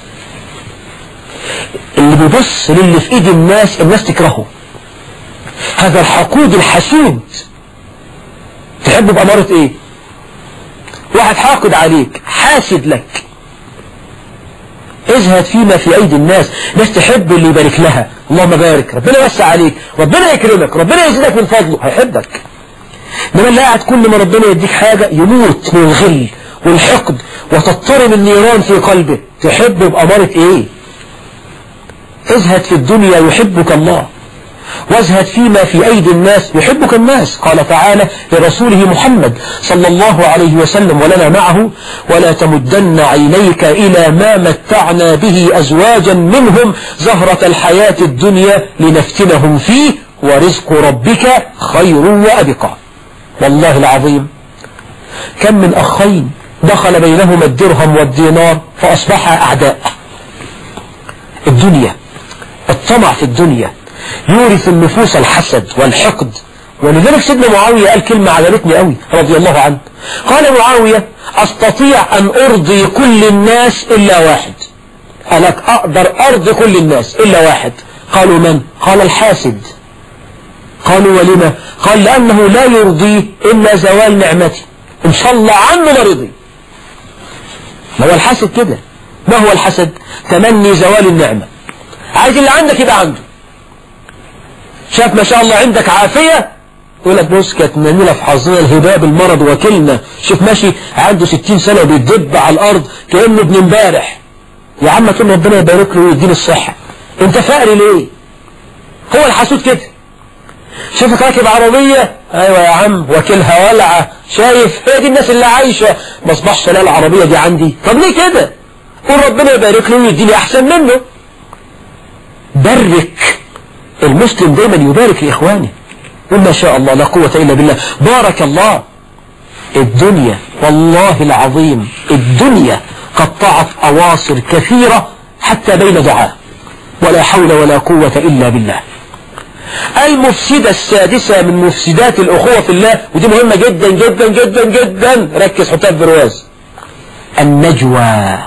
A: اللي بيبص للي في ايد الناس الناس تكرهه هذا الحقود الحسود تحبه بأمارة ايه واحد حاقد عليك حاسد لك ازهد فيما في ايدي الناس ناس تحب اللي يبارك لها اللهم بارك ربنا يوسع عليك ربنا يكرمك ربنا يزيدك من فضله هيحبك انما اللي قاعد كل ما ربنا يديك حاجة يموت من الغل والحقد وتضطرم النيران في قلبه تحبه بأمارة ايه ازهد في الدنيا يحبك الله وازهد فيما في أيدي الناس يحبك الناس قال تعالى لرسوله محمد صلى الله عليه وسلم ولنا معه ولا تمدن عينيك إلى ما متعنا به أزواجا منهم زهرة الحياة الدنيا لنفتنهم فيه ورزق ربك خير وأبقى والله العظيم كم من أخين دخل بينهما الدرهم والدينار فأصبحا أعداء الدنيا الطمع في الدنيا يورث النفوس الحسد والحقد ولذلك سيدنا معاوية قال كلمة عجبتني قوي رضي الله عنه قال معاوية أستطيع أن أرضي كل الناس إلا واحد قالك أقدر أرضي كل الناس إلا واحد قالوا من؟ قال الحاسد قالوا ولما؟ قال لأنه لا يرضيه إلا زوال نعمتي إن شاء الله عنه ما رضي ما هو الحسد كده ما هو الحسد؟ تمني زوال النعمة عايز اللي عندك يبقى عنده شاف ما شاء الله عندك عافية يقول لك بص كانت منيلة في حظنا الهباب المرض وكلنا شوف ماشي عنده ستين سنة بيدب على الأرض كأنه ابن امبارح يا عم تقول ربنا يبارك له ويديني الصحة انت فقري ليه هو الحسود كده شافك راكب عربية ايوه يا عم وكلها ولعة شايف هي دي الناس اللي عايشة ما اصبحش لا العربية دي عندي طب ليه كده قول ربنا يبارك له ويديني احسن منه برك المسلم دايما يبارك لإخوانه قل ما شاء الله لا قوة إلا بالله بارك الله الدنيا والله العظيم الدنيا تقطعت أواصر كثيرة حتى بين دعاه ولا حول ولا قوة إلا بالله المفسدة السادسة من مفسدات الأخوة في الله ودي مهمة جدا جدا جدا جدا ركز حطها في برواز النجوى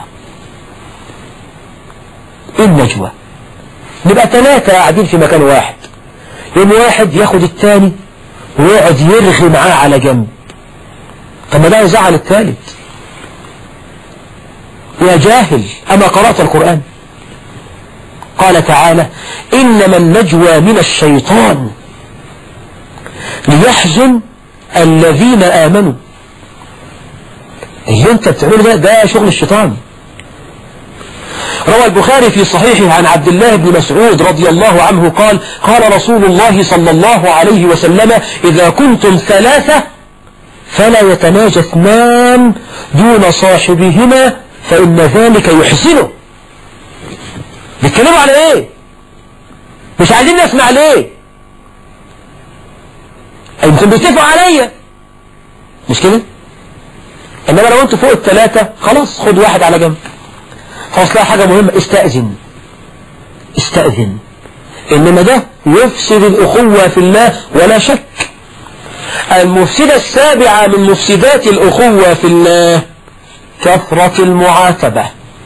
A: ايه النجوى نبقى ثلاثة قاعدين في مكان واحد يوم واحد ياخد التاني ويقعد يرغي معاه على جنب طب ما ده يزعل الثالث يا جاهل أما قرأت القرآن قال تعالى إنما النجوى من الشيطان ليحزن الذين آمنوا اللي انت بتعمله ده ده شغل الشيطان روى البخاري في صحيحه عن عبد الله بن مسعود رضي الله عنه قال قال رسول الله صلى الله عليه وسلم إذا كنتم ثلاثة فلا يتناجى اثنان دون صاحبهما فإن ذلك يحزنه بيتكلموا على ايه مش عايزين نسمع ليه يمكن بيتفقوا عليا مش كده انما لو انتوا فوق الثلاثة خلاص خد واحد على جنب خلاص لا حاجة مهمة استأذن استأذن انما ده يفسد الاخوة في الله ولا شك المفسدة السابعة من مفسدات الاخوة في الله كثرة المعاتبة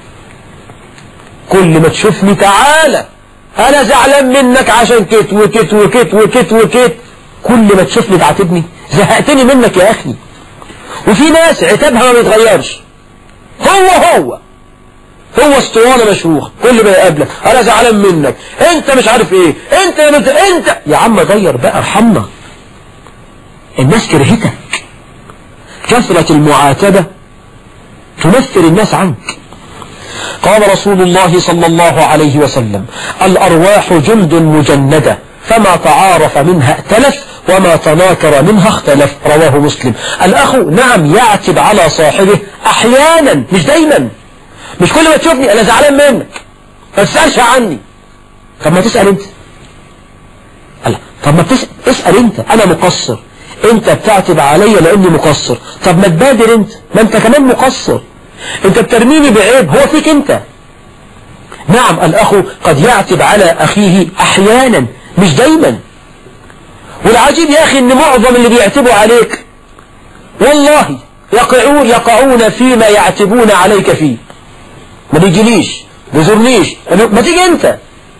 A: كل ما تشوفني تعالى انا زعلان منك عشان كت وكت وكت وكت وكت كل ما تشوفني تعاتبني زهقتني منك يا اخي وفي ناس عتابها ما بيتغيرش هو هو هو اسطوانة مشروخ كل ما يقابلك انا زعلان منك انت مش عارف ايه انت انت انت يا عم غير بقى ارحمنا الناس كرهتك كثرة المعاتبة تنفر الناس عنك قال رسول الله صلى الله عليه وسلم الأرواح جند مجندة فما تعارف منها ائتلف وما تناكر منها اختلف رواه مسلم الأخ نعم يعتب على صاحبه أحيانا مش دايما مش كل ما تشوفني أنا زعلان منك ما تسألش عني طب ما تسأل انت ألا طب ما تسأل اسأل انت أنا مقصر انت بتعتب عليا لاني مقصر طب ما تبادر انت ما انت كمان مقصر انت بترميني بعيب هو فيك انت نعم الاخ قد يعتب على اخيه احيانا مش دايما والعجيب يا اخي ان معظم اللي بيعتبوا عليك والله يقعون يقعون فيما يعتبون عليك فيه ما بيجيليش ما يزورنيش ما تيجي انت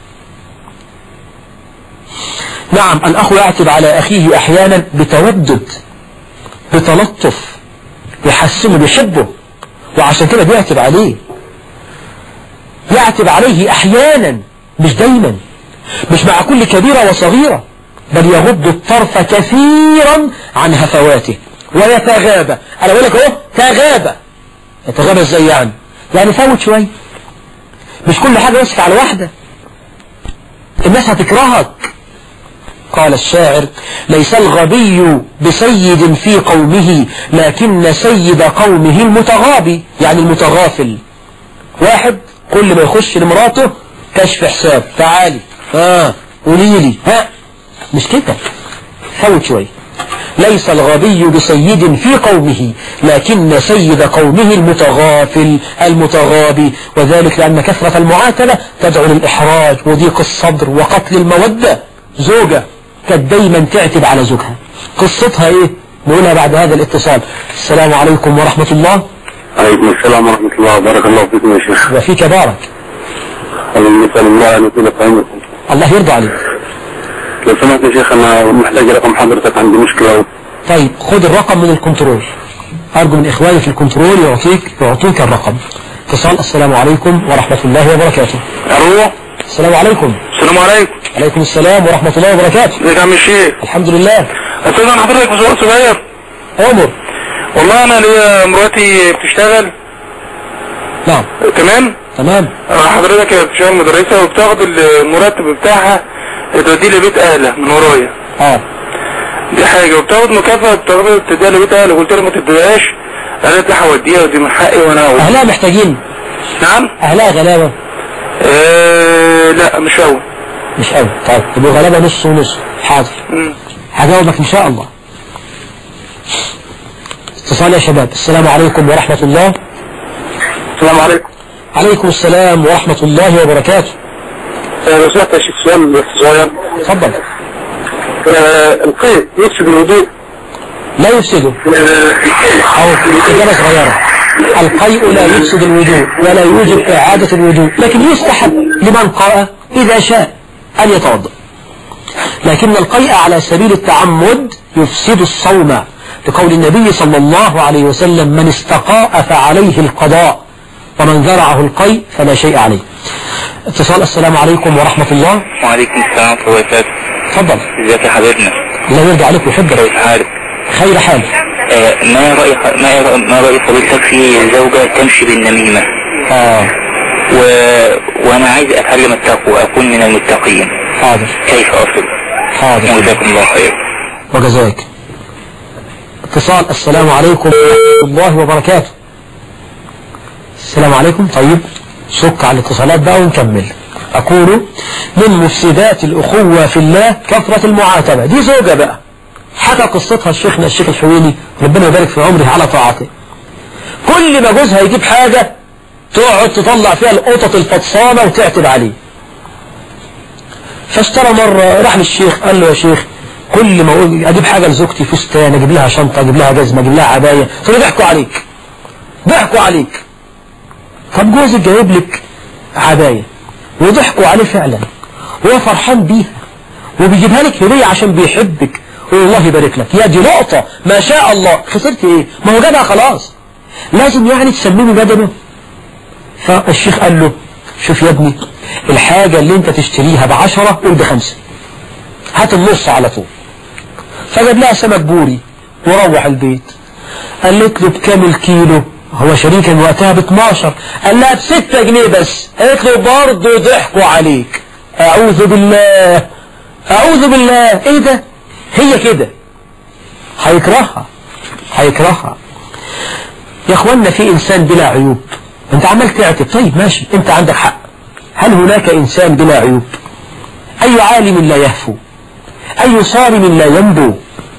A: نعم الأخ يعتب على أخيه أحيانا بتودد بتلطف يحسنه بيحبه وعشان كده بيعتب عليه يعتب عليه أحيانا مش دايما مش مع كل كبيرة وصغيرة بل يغض الطرف كثيرا عن هفواته ويتغابى أنا بقول لك اهو تغابى يتغابى ازاي يعني يعني فوت شوية مش كل حاجة يمسك على واحدة الناس هتكرهك قال الشاعر ليس الغبي بسيد في قومه لكن سيد قومه المتغابي يعني المتغافل واحد كل ما يخش لمراته كشف حساب تعالي ها قولي لي ها مش كده فوت شوي ليس الغبي بسيد في قومه لكن سيد قومه المتغافل المتغابي وذلك لأن كثرة المعاتبة تدعو للإحراج وضيق الصدر وقتل المودة زوجة كانت دايما تعتب على زوجها قصتها ايه نقولها بعد هذا الاتصال السلام عليكم ورحمة الله
B: عليكم السلام ورحمة الله وبارك الله فيكم يا شيخ
A: وفيك بارك
B: اللهم نسأل الله أن يطيل في عمركم
A: الله يرضى عليك
B: لو سمحت يا شيخ أنا محتاج رقم حضرتك عندي مشكلة
A: طيب خد الرقم من الكنترول أرجو من إخواني في الكنترول يعطيك يعطوك الرقم اتصال السلام عليكم ورحمة الله وبركاته
B: أروح
A: السلام عليكم
B: السلام عليكم
A: عليكم السلام ورحمة الله وبركاته
B: ازيك يا عم الشيخ
A: الحمد لله
B: استاذ انا حضرتك بسؤال صغير
A: أمر
B: والله انا ليا مراتي بتشتغل
A: نعم
B: تمام
A: تمام
B: حضرتك هي بتشتغل مدرسة وبتاخد المرتب بتاعها توديه لبيت اهلها من ورايا
A: اه
B: دي حاجة وبتاخد مكافأة بتاخد تديها لبيت اهلها قلت لها ما تديهاش قالت لي هوديها ودي من حقي وانا هوديها
A: أهلها محتاجين
B: نعم
A: أهلها غلابة
B: آه لا مش هو
A: مش قوي طيب تبقى غلابة نص ونص حاضر
B: مم.
A: هجاوبك إن شاء الله اتصال يا شباب السلام عليكم ورحمة الله
B: السلام عليكم
A: عليكم السلام ورحمة الله وبركاته
B: لو سمحت يا شيخ سؤال بس صغير
A: تفضل
B: آه، القيء يفسد الوضوء
A: لا يفسده أو إجابة صغيرة القيء لا يفسد الوضوء ولا يوجب إعادة الوضوء لكن يستحب لمن قرأ إذا شاء أن يتوضأ لكن القيء على سبيل التعمد يفسد الصوم لقول النبي صلى الله عليه وسلم من استقاء فعليه القضاء ومن ذرعه القيء فلا شيء عليه اتصال السلام عليكم ورحمة الله
D: وعليكم السلام ورحمة الله وبركاته
A: تفضل
D: ازيك يا حبيبنا
A: الله يرضى عليك ويحبك
D: كيف حالك
A: خير حال
D: آه، ما رأي ما رأي ما رأي فضيلتك في زوجة تمشي بالنميمة
A: آه
D: و... وأنا عايز أتعلم التقوى أكون من المتقين
A: حاضر
D: كيف أصل
A: حاضر
D: وجزاكم الله خير
A: وجزاك اتصال السلام عليكم ورحمة الله وبركاته السلام عليكم طيب شك على الاتصالات بقى ونكمل أقول من مفسدات الأخوة في الله كثرة المعاتبة دي زوجة بقى حكى قصتها الشيخنا الشيخ الحويني ربنا يبارك في عمره على طاعته كل ما جوزها يجيب حاجة تقعد تطلع فيها القطط الفطسانة وتعتب عليه فاشترى مرة راح للشيخ قال له يا شيخ كل ما اقول اجيب حاجة لزوجتي فستان اجيب لها شنطة اجيب لها جزمة اجيب لها عباية قلت له ضحكوا عليك ضحكوا عليك طب جوزك جايب لك عباية وضحكوا عليه فعلا وهو فرحان بيها وبيجيبها لك هدية عشان بيحبك والله يبارك لك يا دي نقطة ما شاء الله خسرت ايه ما هو جابها خلاص لازم يعني تسممي بدنه فالشيخ قال له شوف يا ابني الحاجة اللي انت تشتريها بعشرة قول بخمسة هات النص على طول فجاب لها سمك بوري وروح البيت قالت له بكام الكيلو هو شريكا وقتها ب 12 قال لها ب 6 جنيه بس قالت له برضه ضحكوا عليك اعوذ بالله اعوذ بالله ايه ده هي كده هيكرهها هيكرهها يا اخوانا في انسان بلا عيوب انت عمال تعتب طيب ماشي انت عندك حق هل هناك انسان بلا عيوب اي عالم لا يهفو اي صارم لا ينبو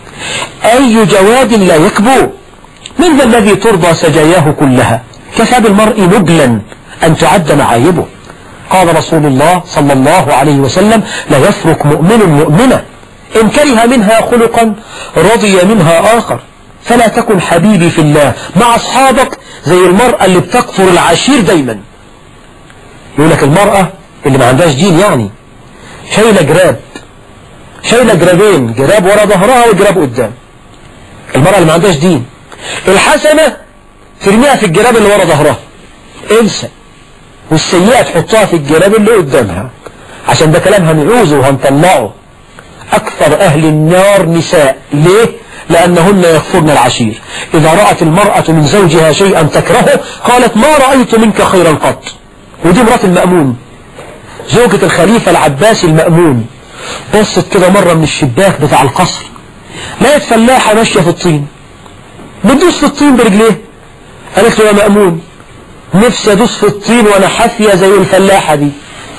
A: اي جواد لا يكبو من ذا الذي ترضى سجاياه كلها كفى بالمرء نبلا ان تعد معايبه قال رسول الله صلى الله عليه وسلم لا يفرق مؤمن مؤمنة إن كره منها خلقا رضي منها آخر فلا تكن حبيبي في الله مع أصحابك زي المرأة اللي بتكفر العشير دايما يقول لك المرأة اللي ما عندهاش دين يعني شايلة جراب شايلة جرابين جراب ورا ظهرها وجراب قدام المرأة اللي ما عندهاش دين الحسنة ترميها في الجراب اللي ورا ظهرها انسى والسيئة تحطها في الجراب اللي قدامها عشان ده كلام هنعوزه وهنطلعه أكثر أهل النار نساء ليه؟ لأنهن يكفرن العشير إذا رأت المرأة من زوجها شيئا تكرهه قالت ما رأيت منك خيرا قط ودي مرات المأمون زوجة الخليفة العباسي المأمون بصت كده مرة من الشباك بتاع القصر لقيت فلاحة ماشية في الطين بتدوس في الطين برجليه قالت له يا مأمون نفسي ادوس في الطين وانا حافية زي الفلاحة دي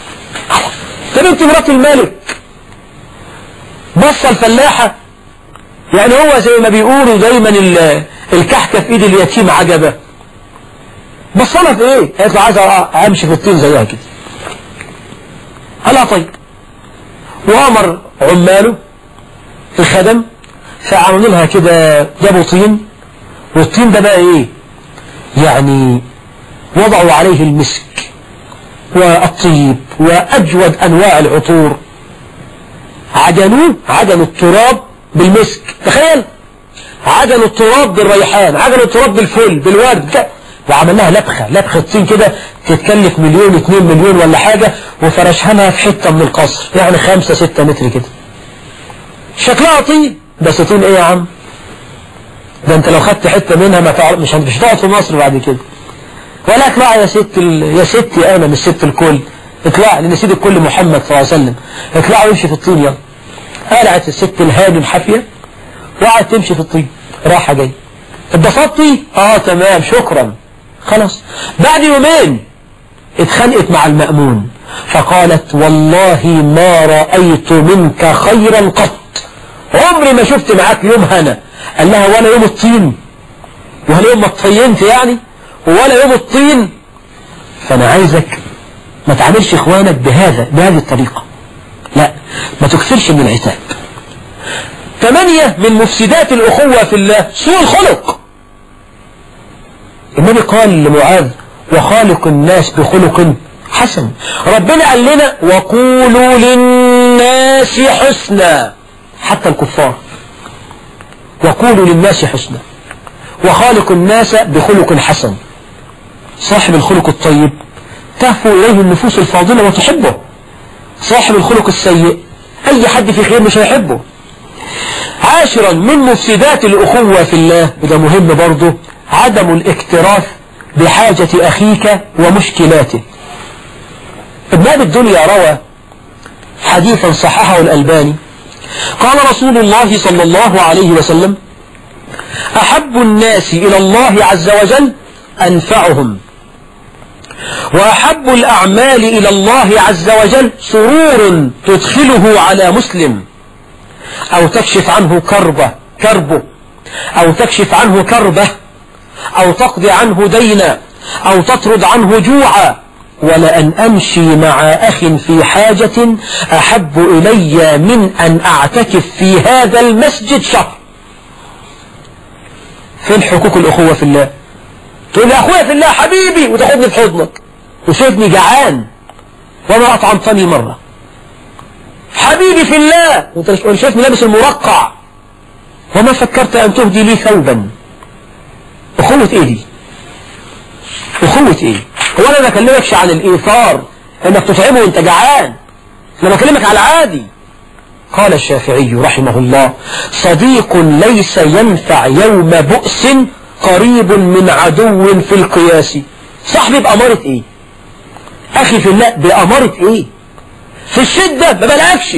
A: طب انت مرات الملك بص الفلاحة يعني هو زي ما بيقولوا دايما الكحكة في ايد اليتيم عجبة بص لها في ايه قالت له عايز امشي في الطين زيها كده قال طيب وامر عماله الخدم فعملوا لها كده جابوا طين والطين ده بقى ايه يعني وضعوا عليه المسك والطيب وأجود أنواع العطور عجنوه عجنوا التراب بالمسك تخيل عجنوا التراب بالريحان عجنوا التراب بالفل بالورد وعمل لها لبخة لبخة طين كده تتكلف مليون اتنين مليون ولا حاجة وفرشها لها في حتة من القصر يعني خمسة ستة متر كده شكلها طين بس طين ايه يا عم ده انت لو خدت حتة منها ما تعرف مش مش هتقعد في مصر بعد كده ولا اطلع يا ست ال... يا ستي انا مش ست الكل اطلع لان سيد الكل محمد صلى الله عليه وسلم اطلع وامشي في الطين يلا قلعت الست الهادي الحافية وقعدت تمشي في الطين راحة جاي اتبسطتي اه تمام شكرا خلاص بعد يومين اتخانقت مع المأمون فقالت والله ما رأيت منك خيرا قط عمري ما شفت معاك يوم هنا قال لها ولا يوم الطين وهل يوم ما اطينت يعني ولا يوم الطين فأنا عايزك ما تعاملش إخوانك بهذا بهذه الطريقة لا ما تكثرش من العتاب ثمانية من مفسدات الأخوة في الله سوء الخلق النبي قال لمعاذ وخالق الناس بخلق حسن ربنا قال لنا وقولوا للناس حسنا حتى الكفار وقولوا للناس حسنا وخالق الناس بخلق حسن صاحب الخلق الطيب تهفو إليه النفوس الفاضلة وتحبه صاحب الخلق السيء أي حد في خير مش هيحبه عاشرا من مفسدات الأخوة في الله وده مهم برضه عدم الاكتراث بحاجة أخيك ومشكلاته ابن أبي الدنيا روى حديثا صححه الألباني قال رسول الله صلى الله عليه وسلم أحب الناس إلى الله عز وجل أنفعهم وأحب الأعمال إلى الله عز وجل سرور تدخله على مسلم أو تكشف عنه كربة كربه أو تكشف عنه كربة أو تقضي عنه دينا أو تطرد عنه جوعا ولأن أمشي مع أخ في حاجة أحب إلي من أن أعتكف في هذا المسجد شهر فين حقوق الأخوة في الله تقول لي أخويا في الله حبيبي وتاخدني في حضنك وشايفني جعان وما أطعمتني مرة حبيبي في الله وانت شايفني لابس المرقع وما فكرت أن تهدي لي ثوبا أخوة إيه دي أخوة إيه هو أنا ما بكلمكش عن الإيثار إنك تطعمه وأنت جعان أنا بكلمك على العادي قال الشافعي رحمه الله صديق ليس ينفع يوم بؤس قريب من عدو في القياس صاحبي بأمارة إيه أخي في الله بأمارة إيه في الشدة ما بلاقش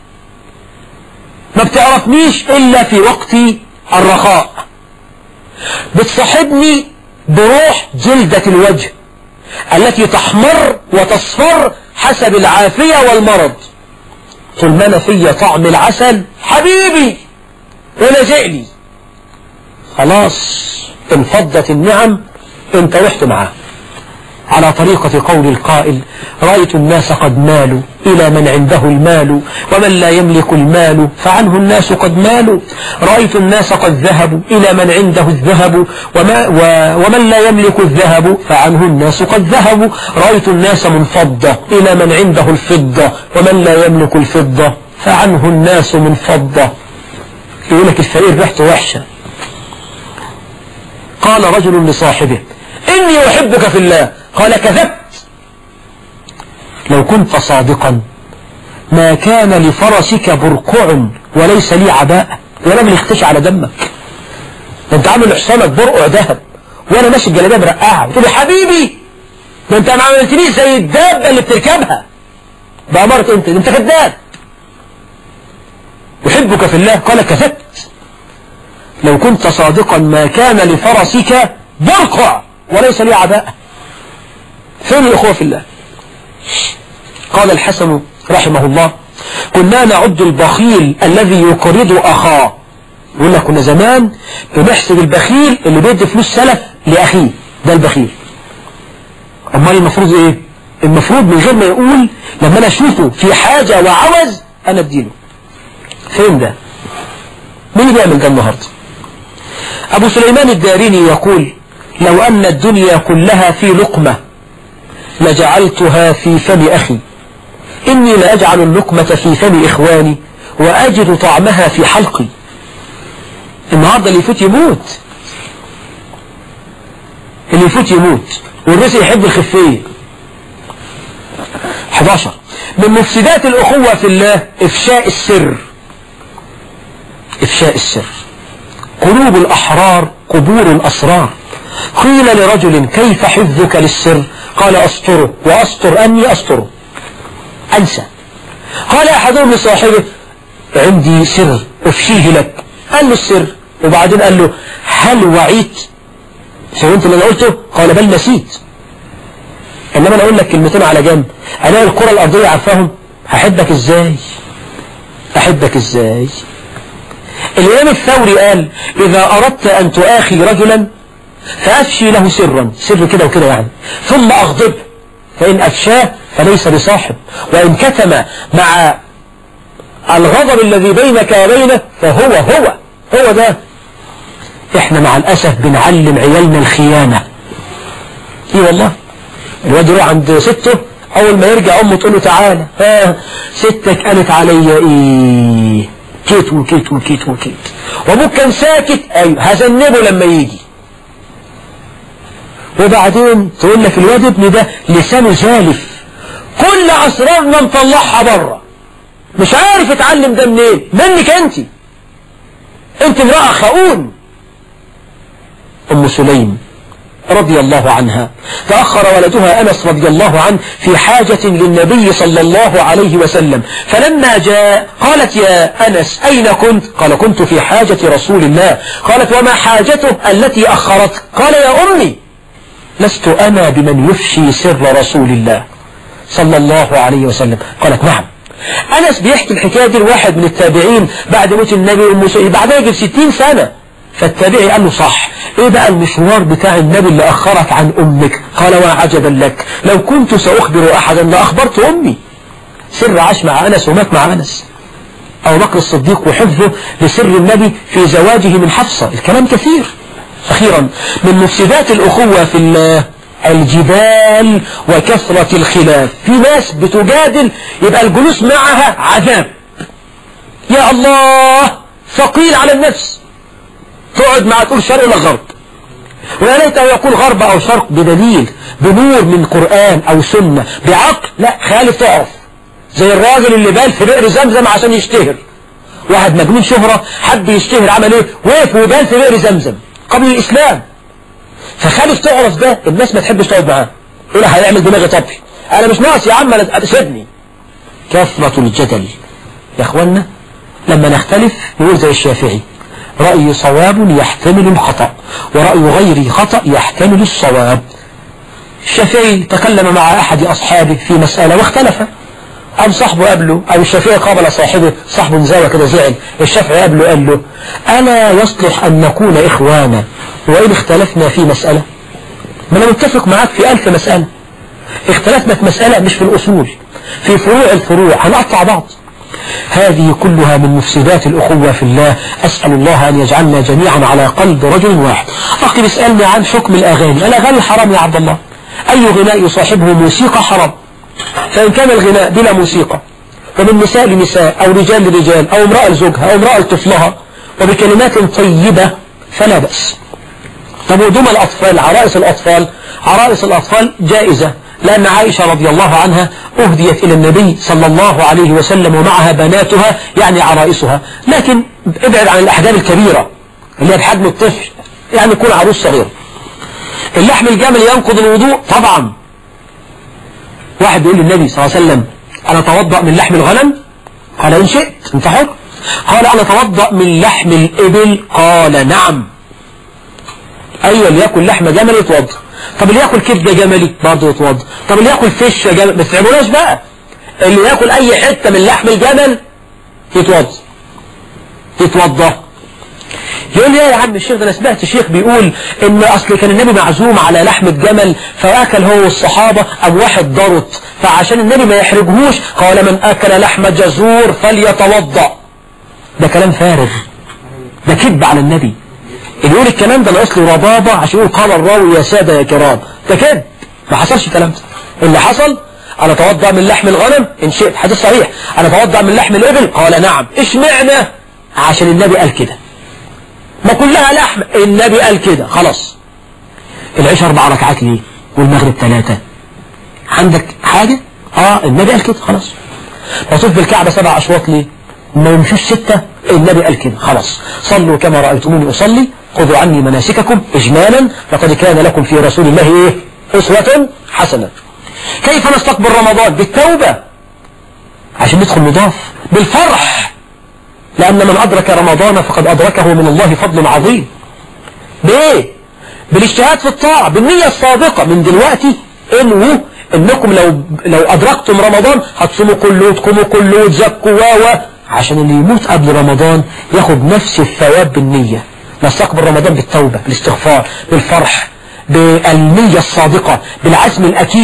A: ما بتعرفنيش إلا في وقت الرخاء بتصاحبني بروح جلدة الوجه التي تحمر وتصفر حسب العافية والمرض طول ما انا في طعم العسل حبيبي ولجئ لي خلاص انفضت النعم انت رحت معاه على طريقة قول القائل رأيت الناس قد مالوا إلى من عنده المال ومن لا يملك المال فعنه الناس قد مالوا رأيت الناس قد ذهبوا إلى من عنده الذهب وما و ومن لا يملك الذهب فعنه الناس قد ذهبوا رأيت الناس منفضة إلى من عنده الفضة ومن لا يملك الفضة فعنه الناس منفضة يقول لك الفقير ريحته وحشة قال رجل لصاحبه إني أحبك في الله قال كذبت لو كنت صادقا ما كان لفرسك برقع وليس لي عباء ولا من يختش على دمك ده انت عامل حصانك برقع ذهب وانا ماشي الجلابيه مرقعه تقول لي حبيبي ده انت ما عملتنيش زي الدابه اللي بتركبها بأمارة انت انت كذاب يحبك في الله قال كذبت لو كنت صادقا ما كان لفرسك برقع وليس لي عباء فين الأخوة في الله قال الحسن رحمه الله كنا نعد البخيل الذي يقرض أخاه يقول لك كنا زمان بنحسب البخيل اللي بيدي فلوس سلف لأخيه ده البخيل أمال المفروض إيه المفروض من غير ما يقول لما أنا أشوفه في حاجة وعوز أنا أديله فين ده مين بيعمل ده النهاردة أبو سليمان الداريني يقول لو أن الدنيا كلها في لقمة لجعلتها في فم أخي إني لأجعل اللقمة في فم إخواني وأجد طعمها في حلقي النهاردة اللي يفوت يموت اللي يفوت يموت والرزق يحب الخفية 11 من مفسدات الأخوة في الله إفشاء السر إفشاء السر قلوب الأحرار قبور الأسرار قيل لرجل كيف حفظك للسر قال أسطره وأسطر أني أسطره أنسى قال أحدهم لصاحبه عندي سر أفشيه لك قال له السر وبعدين قال له هل وعيت فهمت اللي أنا قلته قال بل نسيت إنما أنا أقول لك كلمتين على جنب أنا الكرة الأرضية عارفاهم هحبك إزاي أحبك إزاي الإمام الثوري قال إذا أردت أن تؤاخي رجلا فأفشي له سرا سر كده وكده يعني ثم أغضبه فإن أفشاه فليس بصاحب وإن كتم مع الغضب الذي بينك وبينه فهو هو هو ده احنا مع الأسف بنعلم عيالنا الخيانة ايه والله الواد يروح عند سته اول ما يرجع امه تقول له تعالى ها ستك قالت عليا ايه كيت وكيت وكيت وكيت وابوك كان ساكت ايوه هذنبه لما يجي وبعدين تقول لك الواد ابني ده لسانه زالف كل اسرارنا مطلعها بره مش عارف اتعلم ده منين منك انت انت امرأة خؤون ام سليم رضي الله عنها تأخر ولدها أنس رضي الله عنه في حاجة للنبي صلى الله عليه وسلم فلما جاء قالت يا أنس أين كنت قال كنت في حاجة رسول الله قالت وما حاجته التي أخرت قال يا أمي لست أنا بمن يفشي سر رسول الله صلى الله عليه وسلم قالت نعم أنس بيحكي الحكاية دي لواحد من التابعين بعد موت النبي أم سليم بعدها يجي 60 سنة فالتابعي قال له صح ايه بقى المشوار بتاع النبي اللي اخرك عن امك قال وعجبا لك لو كنت ساخبر احدا لاخبرت امي سر عاش مع انس ومات مع انس ابو بكر الصديق وحفظه لسر النبي في زواجه من حفصة الكلام كثير اخيرا من مفسدات الاخوة في الله الجدال وكثرة الخلاف في ناس بتجادل يبقى الجلوس معها عذاب يا الله ثقيل على النفس تقعد مع تقول شرق ولا غرب ويا ليته يقول غرب او شرق بدليل بنور من قرآن او سنة بعقل لا خالف تعرف زي الراجل اللي بال في بئر زمزم عشان يشتهر واحد مجنون شهرة حب يشتهر عمل ايه وقف وبال في بئر زمزم قبل الاسلام فخالف تعرف ده الناس ما تحبش تقعد معاه يقول هيعمل دماغي طبي انا مش ناقص يا عم انا سيبني كثرة الجدل يا اخوانا لما نختلف نقول زي الشافعي رأيي صواب يحتمل الخطأ ورأي غيري خطأ يحتمل الصواب الشافعي تكلم مع أحد أصحابه في مسألة واختلف أم صاحبه قبله أو الشافعي قابل صاحبه صاحبه نزاوة كده زعل الشافعي قبله قال له ألا يصلح أن نكون إخوانا وإن اختلفنا في مسألة ما أنا متفق معاك في ألف مسألة اختلفنا في مسألة مش في الأصول في فروع الفروع هنقطع بعض هذه كلها من مفسدات الأخوة في الله أسأل الله أن يجعلنا جميعا على قلب رجل واحد أخي بيسألني عن حكم الأغاني الأغاني حرام يا عبد الله أي غناء يصاحبه موسيقى حرام فإن كان الغناء بلا موسيقى ومن نساء لنساء أو رجال لرجال أو امرأة لزوجها أو امرأة لطفلها وبكلمات طيبة فلا بأس طب ودوم الأطفال عرائس الأطفال عرائس الأطفال جائزة لأن عائشة رضي الله عنها أهديت إلى النبي صلى الله عليه وسلم ومعها بناتها يعني عرائسها لكن ابعد عن الأحجام الكبيرة اللي هي بحجم الطفل يعني يكون عروس صغير اللحم الجمل ينقض الوضوء طبعا واحد بيقول للنبي صلى الله عليه وسلم أنا أتوضأ من لحم الغنم قال إن شئت انت حر قال أنا أتوضأ من لحم الإبل قال نعم أيوة اللي يأكل لحم جمل يتوضأ طب اللي ياكل كبده جملي برضه يتوضى طب اللي ياكل فشه جمل بس تعملوش بقى اللي ياكل اي حته من لحم الجمل يتوضى يتوضى يقول لي يا عم الشيخ ده انا سمعت شيخ بيقول ان اصل كان النبي معزوم على لحم الجمل فاكل هو والصحابه ام واحد ضرط فعشان النبي ما يحرجهوش قال من اكل لحم جزور فليتوضا ده كلام فارغ ده كذب على النبي اللي يقول الكلام ده ناقص له ربابة عشان يقول قال الراوي يا سادة يا كرام ده كده ما حصلش الكلام ده اللي حصل أنا توضأ من لحم الغنم إن شئت حديث صحيح أنا توضأ من لحم الإبل قال نعم إيش معنى عشان النبي قال كده ما كلها لحم النبي قال كده خلاص العشاء أربع ركعات ليه والمغرب ثلاثة عندك حاجة آه النبي قال كده خلاص بطوف بالكعبة سبع أشواط ليه ما يمشوش ستة النبي قال كده خلاص صلوا كما رأيتموني أصلي خذوا عني مناسككم إجمالا لقد كان لكم في رسول الله إيه أسوة حسنة كيف نستقبل رمضان بالتوبة عشان ندخل نضاف بالفرح لأن من أدرك رمضان فقد أدركه من الله فضل عظيم بإيه بالاجتهاد في الطاعة بالنية الصادقة من دلوقتي انووا انكم لو لو ادركتم رمضان هتصوموا كله وتقوموا كله وتزكوا و عشان اللي يموت قبل رمضان ياخد نفس الثواب بالنية نستقبل رمضان بالتوبة بالاستغفار بالفرح بالنية الصادقة بالعزم الأكيد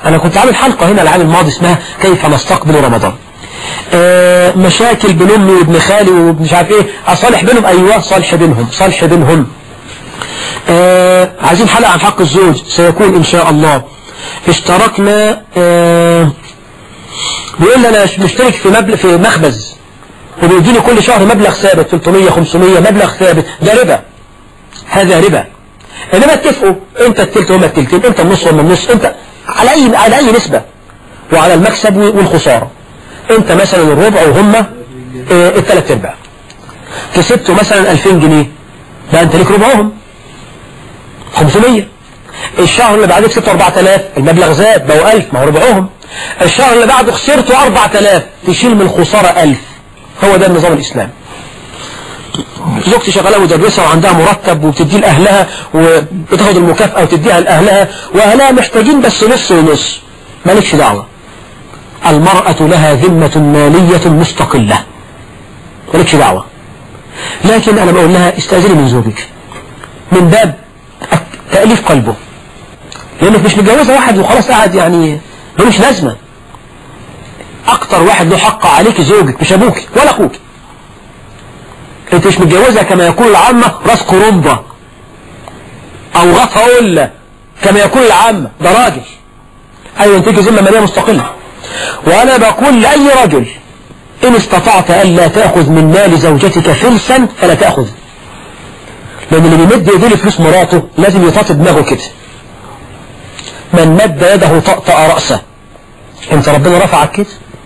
A: أنا كنت عامل حلقة هنا العام الماضي اسمها كيف نستقبل رمضان آه مشاكل بين أمي وابن خالي ومش عارف إيه أصالح بينهم أيوة صالح بينهم صالح بينهم آه عايزين حلقة عن حق الزوج سيكون إن شاء الله اشتركنا آه بيقول لي أنا مشترك في مبلغ في مخبز وبيديني كل شهر مبلغ ثابت 300 500 مبلغ ثابت ده ربا هذا ربا انما اتفقوا انت التلت وهم التلتين انت النص وهم النص انت على اي على اي نسبة وعلى المكسب والخسارة انت مثلا الربع وهم اه الثلاث ارباع كسبتوا مثلا 2000 جنيه بقى انت ليك ربعهم 500 الشهر اللي بعده كسبت 4000 المبلغ زاد بقوا 1000 ما هو ربعهم الشهر اللي بعده خسرته 4000 تشيل من الخسارة 1000 هو ده النظام الإسلامي زوجتي شغالة مدرسة وعندها مرتب وبتديه لأهلها وبتاخد المكافأة وتديها لأهلها وأهلها محتاجين بس نص ونص مالكش دعوة المرأة لها ذمة مالية مستقلة مالكش دعوة لكن أنا بقول لها استأذني من زوجك من باب تأليف قلبه لأنك مش متجوزة واحد وخلاص قاعد يعني ملوش لازمة أكتر واحد له حق عليك زوجك مش أبوك ولا أخوك انت مش متجوزها كما يقول العامة راس كرومبا او غطا قلة كما يقول العامة ده راجل ايوه انت ذمة مالية مستقلة وانا بقول لاي رجل ان استطعت الا تأخذ من مال زوجتك فلسا فلا تأخذ لان اللي بيمد يديه لفلوس مراته لازم يطاط دماغه كده من مد يده طأطأ رأسه انت ربنا رفعك كده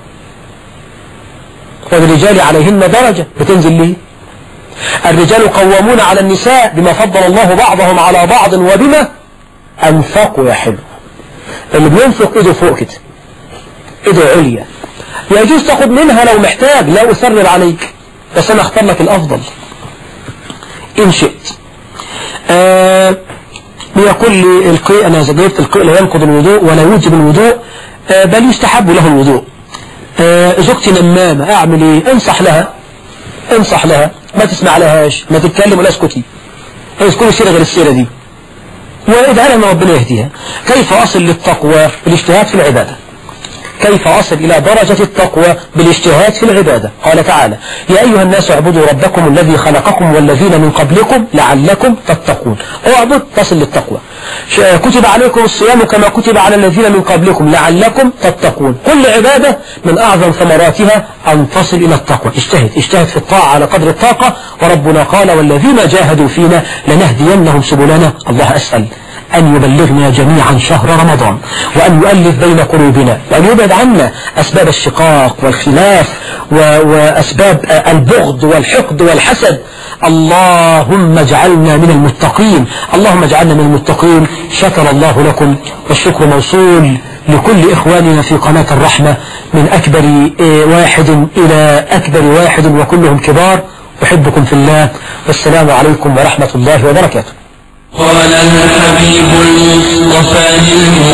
A: وللرجال عليهن درجة بتنزل ليه الرجال قوامون على النساء بما فضل الله بعضهم على بعض وبما أنفقوا يا حلو اللي بينفق ايده فوق كده ايده عليا يجوز تاخد منها لو محتاج لا أسرر عليك بس أنا اختار لك الأفضل إن شئت آه بيقول لي القيء أنا جبت القيء لا ينقض الوضوء ولا يوجب الوضوء آه بل يستحب له الوضوء آه زوجتي نمامة أعمل إيه أنصح لها انصح لها ما تسمع لهاش ما تتكلم ولا اسكتي اسكتي سيرة غير السيرة دي وادعى لها ان ربنا يهديها كيف أصل للتقوى بالاجتهاد في العبادة كيف أصل إلى درجة التقوى بالاجتهاد في العبادة قال تعالى يا أيها الناس اعبدوا ربكم الذي خلقكم والذين من قبلكم لعلكم تتقون اعبد تصل للتقوى كتب عليكم الصيام كما كتب على الذين من قبلكم لعلكم تتقون كل عبادة من أعظم ثمراتها أن تصل إلى التقوى اجتهد اجتهد في الطاعة على قدر الطاقة وربنا قال والذين جاهدوا فينا لنهدينهم سبلنا الله أسأل أن يبلغنا جميعا شهر رمضان وأن يؤلف بين قلوبنا وأن يبعد عنا أسباب الشقاق والخلاف وأسباب البغض والحقد والحسد اللهم اجعلنا من المتقين اللهم اجعلنا من المتقين شكر الله لكم والشكر موصول لكل إخواننا في قناة الرحمة من أكبر واحد إلى أكبر واحد وكلهم كبار أحبكم في الله والسلام عليكم ورحمة الله وبركاته
E: قال الحبيب المصطفى للمصطفى